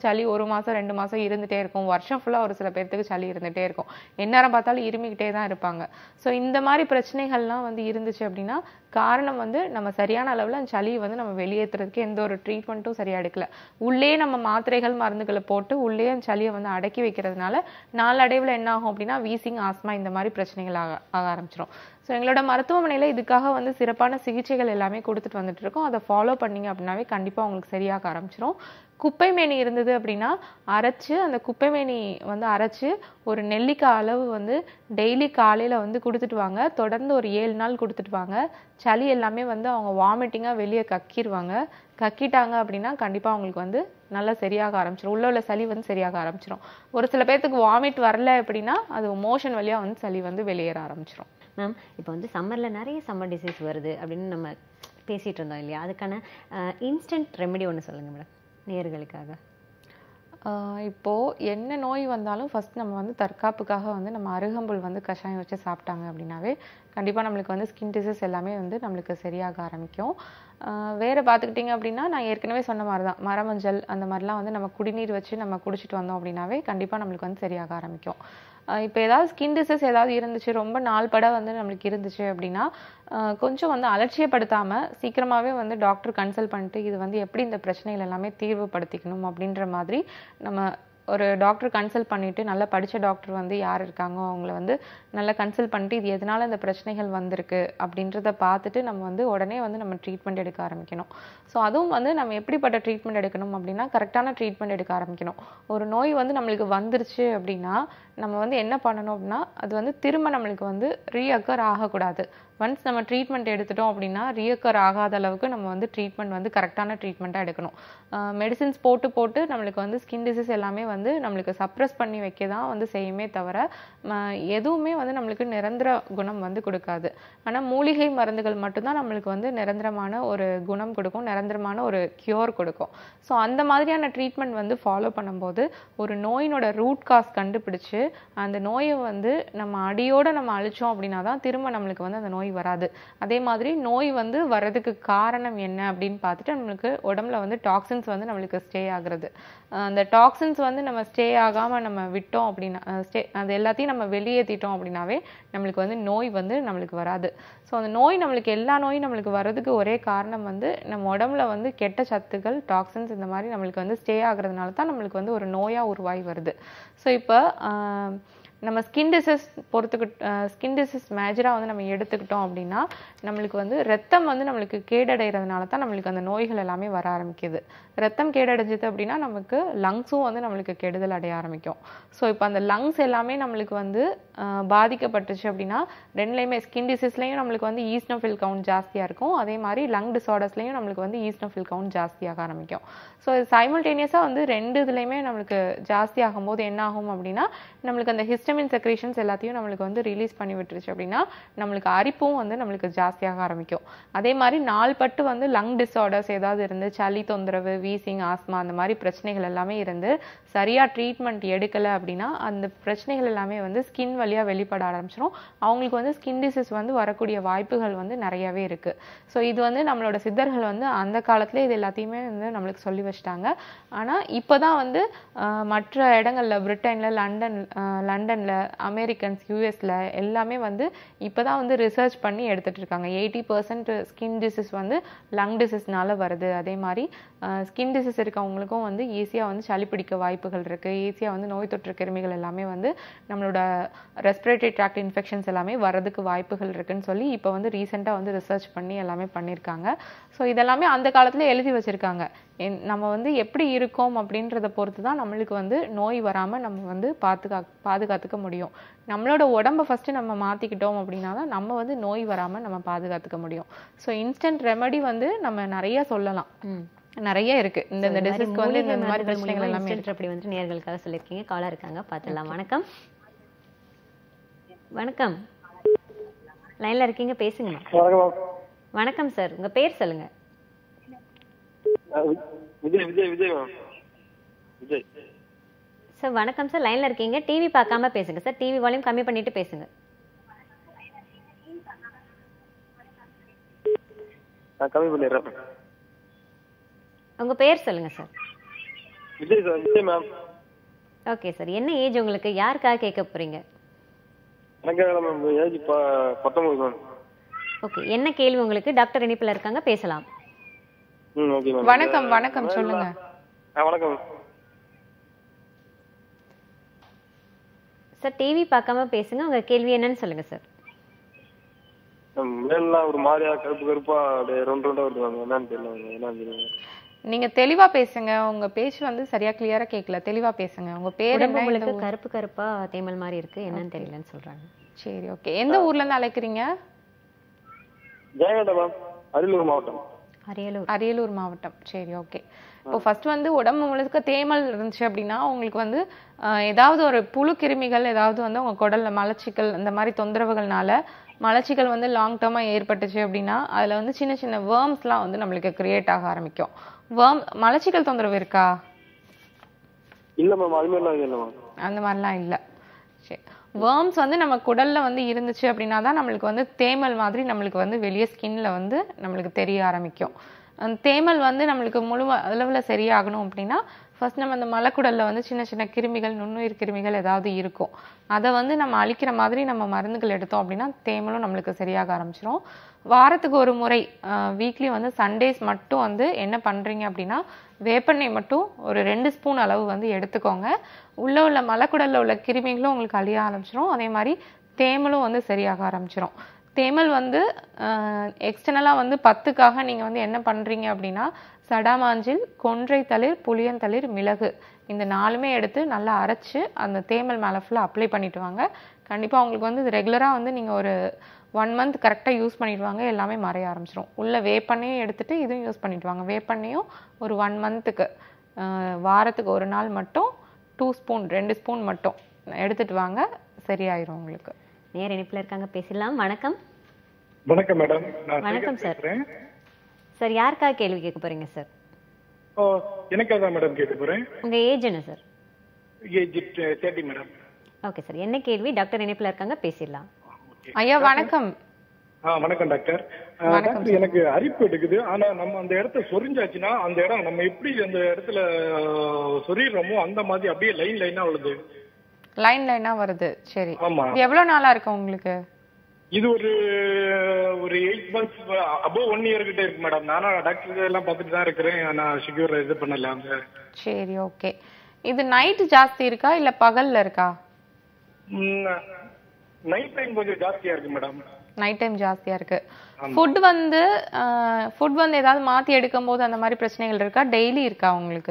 [SPEAKER 2] மாசம் ரெண்டு மாசம் இருந்துட்டே இருக்கும் வருஷம் ஃபுல்லா ஒரு சில பேர்த்துக்கு சளி இருந்துட்டே இருக்கும் எந்நேரம் பார்த்தாலும் இருமிக்கிட்டே தான் இருப்பாங்க ஸோ இந்த மாதிரி பிரச்சனைகள்லாம் வந்து இருந்துச்சு அப்படின்னா காரணம் வந்து நம்ம சரியான அளவில் அந்த சளியை வந்து நம்ம வெளியேற்றுறதுக்கு எந்த ஒரு ட்ரீட்மெண்ட்டும் சரியா எடுக்கல உள்ளே நம்ம மாத்திரைகள் மருந்துகளை போட்டு உள்ளே அந்த சளியை வந்து அடக்கி வைக்கிறதுனால நாளடைவில் என்ன ஆகும் அப்படின்னா வீசிங் ஆஸ்மா இந்த மாதிரி பிரச்சனைகள் ஆக ஆக ஆரம்பிச்சிடும் ஸோ எங்களோட மருத்துவமனையில் இதுக்காக வந்து சிறப்பான சிகிச்சைகள் எல்லாமே கொடுத்துட்டு வந்துட்டு இருக்கோம் அதை ஃபாலோ பண்ணீங்க அப்படின்னாவே கண்டிப்பாக உங்களுக்கு சரியாக ஆரம்பிச்சிடும் குப்பை மேனி இருந்தது அப்படின்னா அரைச்சு அந்த குப்பை மேனி வந்து அரைச்சு ஒரு நெல்லிக்காய் அளவு வந்து டெய்லி காலையில் வந்து கொடுத்துட்டு வாங்க தொடர்ந்து ஒரு ஏழு நாள் கொடுத்துட்டு வாங்க சளி எல்லாமே வந்து அவங்க வாமிட்டிங்காக வெளியே கக்கிடுவாங்க கக்கிட்டாங்க அப்படின்னா கண்டிப்பாக அவங்களுக்கு வந்து நல்லா சரியாக ஆரம்பிச்சிடும் உள்ள உள்ள சளி வந்து சரியாக ஆரம்பிச்சிடும் ஒரு சில பேர்த்துக்கு வாமிட் வரல அப்படின்னா அது மோஷன் வழியாக வந்து சளி வந்து வெளியேற ஆரம்பிச்சிடும்
[SPEAKER 1] மேம் இப்போ வந்து சம்மரில் நிறைய சம்மர் டிசீஸ் வருது அப்படின்னு நம்ம பேசிகிட்டு இருந்தோம் இல்லையா அதுக்கான இன்ஸ்டன்ட் ரெமெடி ஒன்று சொல்லுங்கள் மேடம் நேயர்களுக்காக
[SPEAKER 2] ஆஹ் இப்போ என்ன நோய் வந்தாலும் ஃபர்ஸ்ட் நம்ம வந்து தற்காப்புக்காக வந்து நம்ம அருகம்புல் வந்து கஷாயம் வச்சு சாப்பிட்டாங்க அப்படின்னாவே கண்டிப்பாக நம்மளுக்கு வந்து ஸ்கின் டிசீஸ் எல்லாமே வந்து நம்மளுக்கு சரியாக ஆரம்பிக்கும் ஆஹ் வேற பார்த்துக்கிட்டிங்க அப்படின்னா நான் ஏற்கனவே சொன்ன மாதிரி தான் மரமஞ்சள் அந்த மாதிரிலாம் வந்து நம்ம குடிநீர் வச்சு நம்ம குடிச்சிட்டு வந்தோம் அப்படின்னாவே கண்டிப்பாக நம்மளுக்கு வந்து சரியாக ஆரம்பிக்கும் ஆஹ் இப்போ ஏதாவது ஸ்கின் டிசீஸ் ஏதாவது இருந்துச்சு ரொம்ப நாள் பட வந்து நம்மளுக்கு இருந்துச்சு அப்படின்னா ஆஹ் கொஞ்சம் வந்து அலட்சியப்படுத்தாம சீக்கிரமாவே வந்து டாக்டர் கன்சல்ட் பண்ணிட்டு இது வந்து எப்படி இந்த பிரச்சனைகள் எல்லாமே தீர்வுபடுத்திக்கணும் அப்படின்ற மாதிரி நம்ம ஒரு டாக்டர் கன்சல்ட் பண்ணிட்டு நல்லா படிச்ச டாக்டர் வந்து யார் இருக்காங்க அவங்கள வந்து நல்லா கன்சல்ட் பண்ணிட்டு இது எதனால இந்த பிரச்சனைகள் வந்திருக்கு அப்படின்றத பார்த்துட்டு நம்ம வந்து உடனே வந்து நம்ம ட்ரீட்மெண்ட் எடுக்க ஆரம்பிக்கணும் ஸோ அதுவும் வந்து நம்ம எப்படிப்பட்ட ட்ரீட்மெண்ட் எடுக்கணும் அப்படின்னா கரெக்டான ட்ரீட்மெண்ட் எடுக்க ஆரம்பிக்கணும் ஒரு நோய் வந்து நம்மளுக்கு வந்துருச்சு அப்படின்னா நம்ம வந்து என்ன பண்ணணும் அப்படின்னா அது வந்து திரும்ப நம்மளுக்கு வந்து ரீஅக்கர் ஆகக்கூடாது ஒன்ஸ் நம்ம ட்ரீட்மெண்ட் எடுத்துட்டோம் அப்படின்னா ரீஅக்கர் ஆகாத அளவுக்கு நம்ம வந்து ட்ரீட்மெண்ட் வந்து கரெக்டான ட்ரீட்மெண்ட்டாக எடுக்கணும் மெடிசின்ஸ் போட்டு போட்டு நம்மளுக்கு வந்து ஸ்கின் டிசீஸ் எல்லாமே வந்து நம்மளுக்கு சப்ரஸ் பண்ணி வைக்க தான் வந்து செய்யுமே தவிர ம, எதுவுமே வந்து நம்மளுக்கு நிரந்தர குணம் வந்து கொடுக்காது ஆனால் மூலிகை மருந்துகள் மட்டும்தான் நம்மளுக்கு வந்து நிரந்தரமான ஒரு குணம் கொடுக்கும் நிரந்தரமான ஒரு கியூர் கொடுக்கும் ஸோ அந்த மாதிரியான ட்ரீட்மெண்ட் வந்து ஃபாலோ பண்ணும்போது ஒரு நோயினோட ரூட் காஸ் கண்டுபிடிச்சு அந்த நோயை வந்து நம்ம அடியோட நம்ம அழிச்சோம் அப்படின்னா தான் திரும்ப நம்மளுக்கு வந்து அந்த நோய் வராது அதே மாதிரி நோய் வந்து வர்றதுக்கு காரணம் என்ன அப்படின்னு பார்த்துட்டு நம்மளுக்கு உடம்புல வந்து டாக்ஸின்ஸ் வந்து நம்மளுக்கு ஸ்டே ஆகுறது அஹ் அந்த டாக்ஸின்ஸ் வந்து நம்ம ஸ்டே ஆகாம நம்ம விட்டோம் அப்படின்னா ஸ்டே அது எல்லாத்தையும் நம்ம வெளியேற்றிட்டோம் அப்படின்னாவே நம்மளுக்கு வந்து நோய் வந்து நம்மளுக்கு வராது ஸோ அந்த நோய் நம்மளுக்கு எல்லா நோயும் நம்மளுக்கு வர்றதுக்கு ஒரே காரணம் வந்து நம்ம உடம்புல வந்து கெட்ட சத்துக்கள் டாக்ஸின்ஸ் இந்த மாதிரி நம்மளுக்கு வந்து ஸ்டே ஆகுறதுனால தான் நம்மளுக்கு வந்து ஒரு நோயா உருவாகி வருது ஸோ இப்போ நம்ம ஸ்கின் டிசீஸ் பொறுத்துக்கிட்டு ஸ்கின் டிசீஸ் மேஜராக வந்து நம்ம எடுத்துக்கிட்டோம் அப்படின்னா நம்மளுக்கு வந்து ரத்தம் வந்து நம்மளுக்கு கேடடைகிறதுனால தான் நம்மளுக்கு அந்த நோய்கள் எல்லாமே வர ஆரம்பிக்குது ரத்தம் கேடடைஞ்சது அப்படின்னா நமக்கு லங்ஸும் வந்து நம்மளுக்கு கெடுதல் அடைய ஆரம்பிக்கும் ஸோ இப்போ அந்த லங்ஸ் எல்லாமே நம்மளுக்கு வந்து ஆஹ், பாதிக்கப்பட்டுச்சு அப்படின்னா ரெண்டுலேயுமே ஸ்கின் டிசீஸ்லையும் நம்மளுக்கு வந்து ஈஸ்னோஃபில் கவுண்ட் ஜாஸ்தியாக இருக்கும் அதே மாதிரி லங் டிசார்டர்ஸ்லையும் நம்மளுக்கு வந்து ஈஸ்னோஃபில் கவுண்ட் ஜாஸ்தியாக ஆரம்பிக்கும் ஸோ சைமல்டேனியஸாக வந்து ரெண்டு இதுலையுமே நம்மளுக்கு ஜாஸ்தி ஆகும்போது என்ன ஆகும் அப்படின்னா நம்மளுக்கு அந்த ஹிஸ்டமின் செக்ரேஷன்ஸ் எல்லாத்தையும் நம்மளுக்கு வந்து ரிலீஸ் பண்ணி விட்டுருச்சு அப்படின்னா நம்மளுக்கு அரிப்பும் வந்து நம்மளுக்கு ஜாஸ்தியாக ஆரம்பிக்கும் அதே மாதிரி நாள்பட்டு வந்து லங் டிஸார்டர்ஸ் ஏதாவது இருந்து சளி தொந்தரவு வீசிங் ஆஸ்மா அந்த மாதிரி பிரச்சனைகள் எல்லாமே இருந்து சரியா ட்ரீட்மெண்ட் எடுக்கல அப்படின்னா அந்த பிரச்சனைகள் எல்லாமே வந்து ஸ்கின் வழியா வெளிப்பட ஆரம்பிச்சிடும் அவங்களுக்கு வந்து ஸ்கின் டிசீஸ் வந்து வரக்கூடிய வாய்ப்புகள் வந்து நிறையவே இருக்கு ஸோ இது வந்து நம்மளோட சித்தர்கள் வந்து அந்த காலத்துல இது எல்லாத்தையுமே வந்து நம்மளுக்கு சொல்லி வச்சிட்டாங்க ஆனா இப்போதான் வந்து ஆஹ், மற்ற இடங்கள்ல பிரிட்டன்ல லண்டன் ஆஹ், லண்டன்ல அமெரிக்கன்ஸ் யூஎஸ்ல எல்லாமே வந்து இப்போதான் வந்து ரிசர்ச் பண்ணி எடுத்துட்டு இருக்காங்க எயிட்டி பர்சன்ட் ஸ்கின் டிசீஸ் வந்து லங் டிசீஸ்னால வருது அதே மாதிரி ஸ்கின் டிசீஸ் இருக்கவங்களுக்கும் வந்து ஈஸியாக வந்து சளி பிடிக்க வாய்ப்புகள் இருக்கு ஈஸியாக வந்து நோய் தொற்று கிருமிகள் எல்லாமே வந்து நம்மளோட ரெஸ்பிரேட்டரி ட்ராக்ட் இன்ஃபெக்ஷன்ஸ் எல்லாமே வரதுக்கு வாய்ப்புகள் இருக்குன்னு சொல்லி இப்போ வந்து ரீசெண்டாக வந்து ரிசர்ச் பண்ணி எல்லாமே பண்ணியிருக்காங்க ஸோ இதெல்லாமே அந்த காலத்துல எழுதி வச்சிருக்காங்க என்- நம்ம வந்து எப்படி இருக்கோம் அப்படின்றத பொறுத்து தான் நம்மளுக்கு வந்து நோய் வராம நம்ம வந்து பாதுகா பாதுகாத்துக்க முடியும் நம்மளோட உடம்ப ஃபர்ஸ்ட் நம்ம மாத்திக்கிட்டோம் அப்படின்னா தான் நம்ம வந்து நோய் வராம நம்ம பாதுகாத்துக்க முடியும் ஸோ இன்ஸ்டன்ட் ரெமெடி வந்து நம்ம நிறைய சொல்லலாம்
[SPEAKER 1] ம்
[SPEAKER 2] நிறைய இருக்கு இந்த இந்த டிசீஸ்க்கு வந்து இந்த மாதிரி பிரச்சனைகள் எல்லாமே இருக்கு
[SPEAKER 1] அப்படி வந்து நேர்களுக்காக சொல்லியிருக்கீங்க காலர் இருக்காங்க பார்த்துடலாம் வணக்கம் வணக்கம் லைன்ல இருக்கீங்க பேசுங்கம்மா
[SPEAKER 3] வணக்கம்
[SPEAKER 1] வணக்கம் சார் உங்க பேர் சொல்லுங்க
[SPEAKER 3] ma'am Vijay Vijay Vijay ma'am Vijay
[SPEAKER 1] sir வணக்கம் சார் லைன்ல இருக்கீங்க டிவி பார்க்காம பேசுங்க சார் டிவி வால்யூம் கம்மி பண்ணிட்டு பேசுங்க
[SPEAKER 3] நான் கம்மி பண்ணிடுறேன்
[SPEAKER 1] உங்க பேர் சொல்லுங்க sir
[SPEAKER 3] Vijay sir Vijay ma'am
[SPEAKER 1] okay sir என்ன ஏஜ் உங்களுக்கு யாருக்காக கேட்க போறீங்க
[SPEAKER 3] எனக்கு மேம் ஏஜ் பத்தொன்பது மேம்
[SPEAKER 1] ஓகே என்ன கேள்வி உங்களுக்கு டாக்டர் இனிப்புல இருக்காங்க பேசலாம்
[SPEAKER 3] ம் ஓகே மேம்
[SPEAKER 2] வணக்கம் வணக்கம் சொல்லுங்க
[SPEAKER 3] ஆ வணக்கம்
[SPEAKER 1] சார் டிவி பார்க்காம பேசுங்க உங்க கேள்வி என்னன்னு சொல்லுங்க சார்
[SPEAKER 3] மேம் மேலாம் ஒரு மாதிரியா கருப்பு கருப்பா அப்படியே ரெண்டு ரெண்டா வருது மேம் என்னன்னு தெரியல மேம் என்னன்னு தெரியல
[SPEAKER 2] நீங்க தெளிவா பேசுங்க உங்க பேச்சு வந்து சரியா கிளியரா கேட்கல தெளிவா பேசுங்க உங்க பேர்
[SPEAKER 1] உடம்பு
[SPEAKER 2] என்ன இந்த
[SPEAKER 1] உங்களுக்கு
[SPEAKER 2] ஊர்?
[SPEAKER 1] கருப்பு கருப்பா தேமல் மாதிரி இருக்கு என்னன்னு தெரியலன்னு சொல்றாங்க
[SPEAKER 2] சரி ஓகே எந்த ஊர்ல இருந்து அழைக்கிறீங்க
[SPEAKER 3] ஜெயகண்ட மேம் அரியலூர் மாவட்டம்
[SPEAKER 1] அரியலூர்
[SPEAKER 2] அரியலூர் மாவட்டம் சரி ஓகே இப்போ ஃபர்ஸ்ட் வந்து உடம்பு முழுக்க தேமல் இருந்துச்சு அப்படின்னா உங்களுக்கு வந்து ஆஹ், ஏதாவது ஒரு புழு கிருமிகள் ஏதாவது வந்து உங்க குடல்ல மலச்சிக்கல் இந்த மாதிரி தொந்தரவுகள்னால மலச்சிக்கல் வந்து லாங் டேர்மா ஏற்பட்டுச்சு அப்படின்னா அதுல வந்து சின்ன சின்ன வேர்ம்ஸ்லாம் வந்து நம்மளுக்கு கிரியேட் ஆக ஆரம்பிக்கும் வேர்ம் மலச்சிக்கல் தொந்தரவு இருக்கா
[SPEAKER 3] இல்ல மேம் அது மாதிரிலாம் இது இல்லை மேம்
[SPEAKER 2] அந்த மாதிரிலாம் இல்லை சரி வேர்ம்ஸ் வந்து நம்ம குடல்ல வந்து இருந்துச்சு அப்படின்னா தான் நம்மளுக்கு வந்து தேமல் மாதிரி நம்மளுக்கு வந்து வெளியே ஸ்கின்ல வந்து நம்மளுக்கு தெரிய ஆரம்பிக்கும் அந்த தேமல் வந்து நம்மளுக்கு முழு அளவில் சரியாகணும் அப்படின்னா ஃபர்ஸ்ட் நம்ம அந்த மலக்குடல்ல வந்து சின்ன சின்ன கிருமிகள் நுண்ணுயிர் கிருமிகள் ஏதாவது இருக்கும் அதை வந்து நம்ம அழிக்கிற மாதிரி நம்ம மருந்துகள் எடுத்தோம் அப்படின்னா தேமலும் நம்மளுக்கு சரியாக ஆரம்பிச்சிரும் வாரத்துக்கு ஒரு முறை வீக்லி வந்து சண்டேஸ் மட்டும் வந்து என்ன பண்றீங்க அப்படின்னா வேப்பெண்ணெய் மட்டும் ஒரு ரெண்டு ஸ்பூன் அளவு வந்து எடுத்துக்கோங்க உள்ள உள்ள மலக்குடல்ல உள்ள கிருமிகளும் உங்களுக்கு அழிய ஆரம்பிச்சிரும் அதே மாதிரி தேமலும் வந்து சரியாக ஆரம்பிச்சிரும் தேமல் வந்து எக்ஸ்டர்னலாக வந்து பத்துக்காக நீங்கள் வந்து என்ன பண்ணுறீங்க அப்படின்னா சடாமாஞ்சில் கொன்றை தளிர் புளியந்தளிர் மிளகு இந்த நாலுமே எடுத்து நல்லா அரைச்சு அந்த தேமல் மேலே ஃபுல்லாக அப்ளை பண்ணிட்டு வாங்க கண்டிப்பாக உங்களுக்கு வந்து ரெகுலராக வந்து நீங்கள் ஒரு ஒன் மந்த் கரெக்டாக யூஸ் பண்ணிட்டு வாங்க எல்லாமே மறைய ஆரம்பிச்சிரும் உள்ள வேப்பெண்ணையும் எடுத்துட்டு இதுவும் யூஸ் பண்ணிட்டு வாங்க வேப்பெண்ணையும் ஒரு ஒன் மந்த்துக்கு வாரத்துக்கு ஒரு நாள் மட்டும் டூ ஸ்பூன் ரெண்டு ஸ்பூன் மட்டும் எடுத்துட்டு வாங்க சரியாயிரும் உங்களுக்கு
[SPEAKER 1] நேர் இணைப்புல இருக்காங்க பேசலாம் வணக்கம்
[SPEAKER 6] வணக்கம் மேடம் நான்
[SPEAKER 1] வணக்கம்
[SPEAKER 6] சேகர்
[SPEAKER 1] சார்.
[SPEAKER 6] பேசுறேன்
[SPEAKER 1] சார் யாருக்காக கேள்வி கேட்க போறீங்க சார்
[SPEAKER 6] ஓ எனக்காக தான் மேடம் கேட்க போறேன்
[SPEAKER 1] உங்க ஏஜ் என்ன sir
[SPEAKER 6] age thirty madam
[SPEAKER 1] okay sir என்ன கேள்வி டாக்டர் இணைப்புல இருக்காங்க பேசிடலாம்
[SPEAKER 2] ஐயா வணக்கம்
[SPEAKER 6] ஆ வணக்கம் டாக்டர் ஆ, டாக்டர் எனக்கு அரிப்பு எடுக்குது ஆனா நம்ம அந்த இடத்த சொரிஞ்சாச்சுன்னா அந்த இடம் நம்ம எப்படி அந்த இடத்துல சொரிடுறோமோ அந்த மாதிரி அப்படியே லைன் லைனா உள்ளது
[SPEAKER 2] லைன் லைனா வருது சரி
[SPEAKER 6] ஆமா
[SPEAKER 2] இது எவ்வளவு நாளா இருக்கு உங்களுக்கு
[SPEAKER 6] இது ஒரு ஒரு eight months above one year கிட்ட இருக்கு மேடம் நானும் டாக்டர் எல்லாம் பார்த்துட்டு தான் இருக்கிறேன் நான் ஷுகர் இது பண்ணல அந்த
[SPEAKER 2] சரி ஓகே இது நைட் ஜாஸ்தி இருக்கா இல்ல பகல்ல இருக்கா
[SPEAKER 6] நைட் டைம் கொஞ்சம் ஜாஸ்தியா இருக்கு மேடம்
[SPEAKER 2] நைட் டைம் ஜாஸ்தியா இருக்கு ஃபுட் வந்து ஃபுட் வந்து ஏதாவது மாத்தி எடுக்கும் போது அந்த மாதிரி பிரச்சனைகள் இருக்கா டெய்லி இருக்கா உங்களுக்கு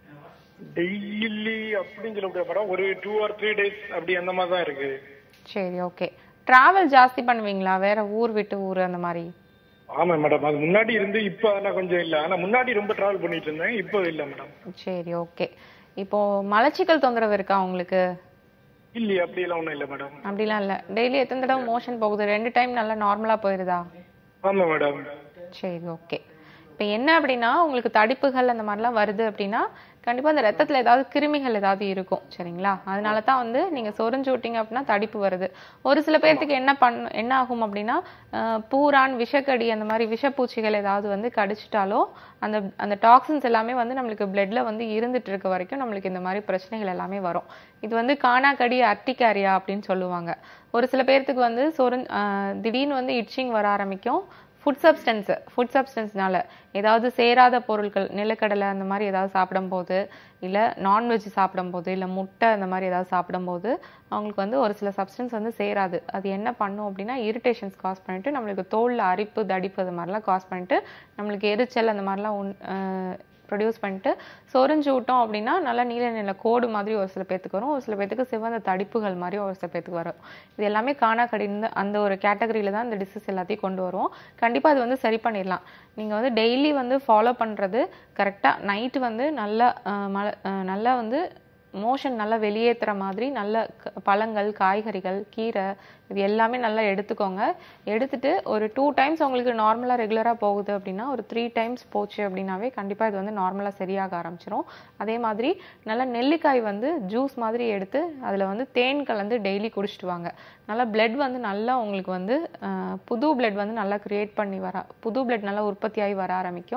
[SPEAKER 6] டெய்லி அப்படின்னு சொல்ல முடியாது மேடம் ஒரு டூ ஆர் த்ரீ டேஸ் அப்படி அந்த மாதிரி தான் இருக்கு
[SPEAKER 2] சரி ஓகே டிராவல் ஜாஸ்தி பண்ணுவீங்களா வேற ஊர் விட்டு ஊர் அந்த மாதிரி
[SPEAKER 6] ஆமா மேடம் அது முன்னாடி இருந்து இப்ப அதெல்லாம் கொஞ்சம் இல்ல ஆனா முன்னாடி ரொம்ப டிராவல் பண்ணிட்டு இருந்தேன் இப்போ இல்ல மேடம்
[SPEAKER 2] சரி ஓகே இப்போ மலச்சிக்கல் தொந்தரவு இருக்கா உங்களுக்கு
[SPEAKER 6] இல்லையே அப்படி எல்லாம் ஒண்ணும் இல்ல மேடம்
[SPEAKER 2] அப்படிலாம் இல்ல டெய்லி எத்தனை தடவை மோஷன் போகுது ரெண்டு டைம் நல்லா நார்மலா போயிருதா
[SPEAKER 6] ஆமா மேடம்
[SPEAKER 2] சரி ஓகே இப்போ என்ன அப்படின்னா உங்களுக்கு தடிப்புகள் அந்த மாதிரிலாம் வருது அப்படின்னா கண்டிப்பா அந்த ரத்தத்துல ஏதாவது கிருமிகள் ஏதாவது இருக்கும் சரிங்களா அதனால தான் வந்து நீங்க சொரிஞ்சு விட்டீங்க அப்படின்னா தடிப்பு வருது ஒரு சில பேர்த்துக்கு என்ன பண் என்ன ஆகும் அப்படின்னா அஹ், பூரான் விஷக்கடி அந்த மாதிரி விஷப்பூச்சிகள் ஏதாவது வந்து கடிச்சிட்டாலோ அந்த அந்த டாக்ஸின்ஸ் எல்லாமே வந்து நம்மளுக்கு பிளட்ல வந்து இருந்துட்டு இருக்க வரைக்கும் நம்மளுக்கு இந்த மாதிரி பிரச்சனைகள் எல்லாமே வரும் இது வந்து காணாக்கடி அர்டிகாரியா அப்படின்னு சொல்லுவாங்க ஒரு சில பேர்த்துக்கு வந்து சொரிஞ் அஹ், திடீர்னு வந்து இட்சிங் வர ஆரம்பிக்கும் ஃபுட் சப்ஸ்டன்ஸ் ஃபுட் சப்ஸ்டன்ஸ்னால ஏதாவது சேராத பொருட்கள் நிலக்கடலை அந்த மாதிரி ஏதாவது சாப்பிடும்போது இல்லை நான்வெஜ் சாப்பிடும்போது இல்லை முட்டை அந்த மாதிரி ஏதாவது சாப்பிடும்போது அவங்களுக்கு வந்து ஒரு சில சப்ஸ்டன்ஸ் வந்து சேராது அது என்ன பண்ணும் அப்படின்னா இரிட்டேஷன்ஸ் காஸ் பண்ணிட்டு நம்மளுக்கு தோல்ல அரிப்பு தடிப்பு அது மாதிரிலாம் காஸ் பண்ணிட்டு நம்மளுக்கு எரிச்சல் அந்த மாதிரிலாம் உன் ப்ரொடியூஸ் பண்ணிட்டு சொரிஞ்சு விட்டோம் அப்படின்னா நல்லா நீல நில கோடு மாதிரி ஒரு சில பேத்துக்கு வரும் ஒரு சில பேத்துக்கு சிவந்த தடிப்புகள் மாதிரி ஒரு சில பேத்துக்கு வரும் இது எல்லாமே காணாக்கடிந்து அந்த ஒரு கேட்டகரியில தான் இந்த டிசீஸ் எல்லாத்தையும் கொண்டு வருவோம் கண்டிப்பா அது வந்து சரி பண்ணிடலாம் நீங்க வந்து டெய்லி வந்து ஃபாலோ பண்றது கரெக்டா நைட் வந்து நல்லா அஹ், மல அஹ், நல்லா வந்து மோஷன் நல்லா வெளியேற்றுற மாதிரி நல்ல க- பழங்கள் காய்கறிகள் கீரை இது எல்லாமே நல்லா எடுத்துக்கோங்க எடுத்துட்டு ஒரு டூ டைம்ஸ் உங்களுக்கு நார்மலாக ரெகுலராக போகுது அப்படின்னா ஒரு த்ரீ டைம்ஸ் போச்சு அப்படின்னாவே கண்டிப்பாக இது வந்து நார்மலாக சரியாக ஆரம்பிச்சிரும் அதே மாதிரி நல்லா நெல்லிக்காய் வந்து ஜூஸ் மாதிரி எடுத்து அதில் வந்து தேன் கலந்து டெய்லி குடிச்சிட்டு வாங்க நல்லா பிளட் வந்து நல்லா உங்களுக்கு வந்து அஹ், புது பிளட் வந்து நல்லா கிரியேட் பண்ணி வர புது பிளட் நல்லா உற்பத்தியாகி வர ஆரம்பிக்கும்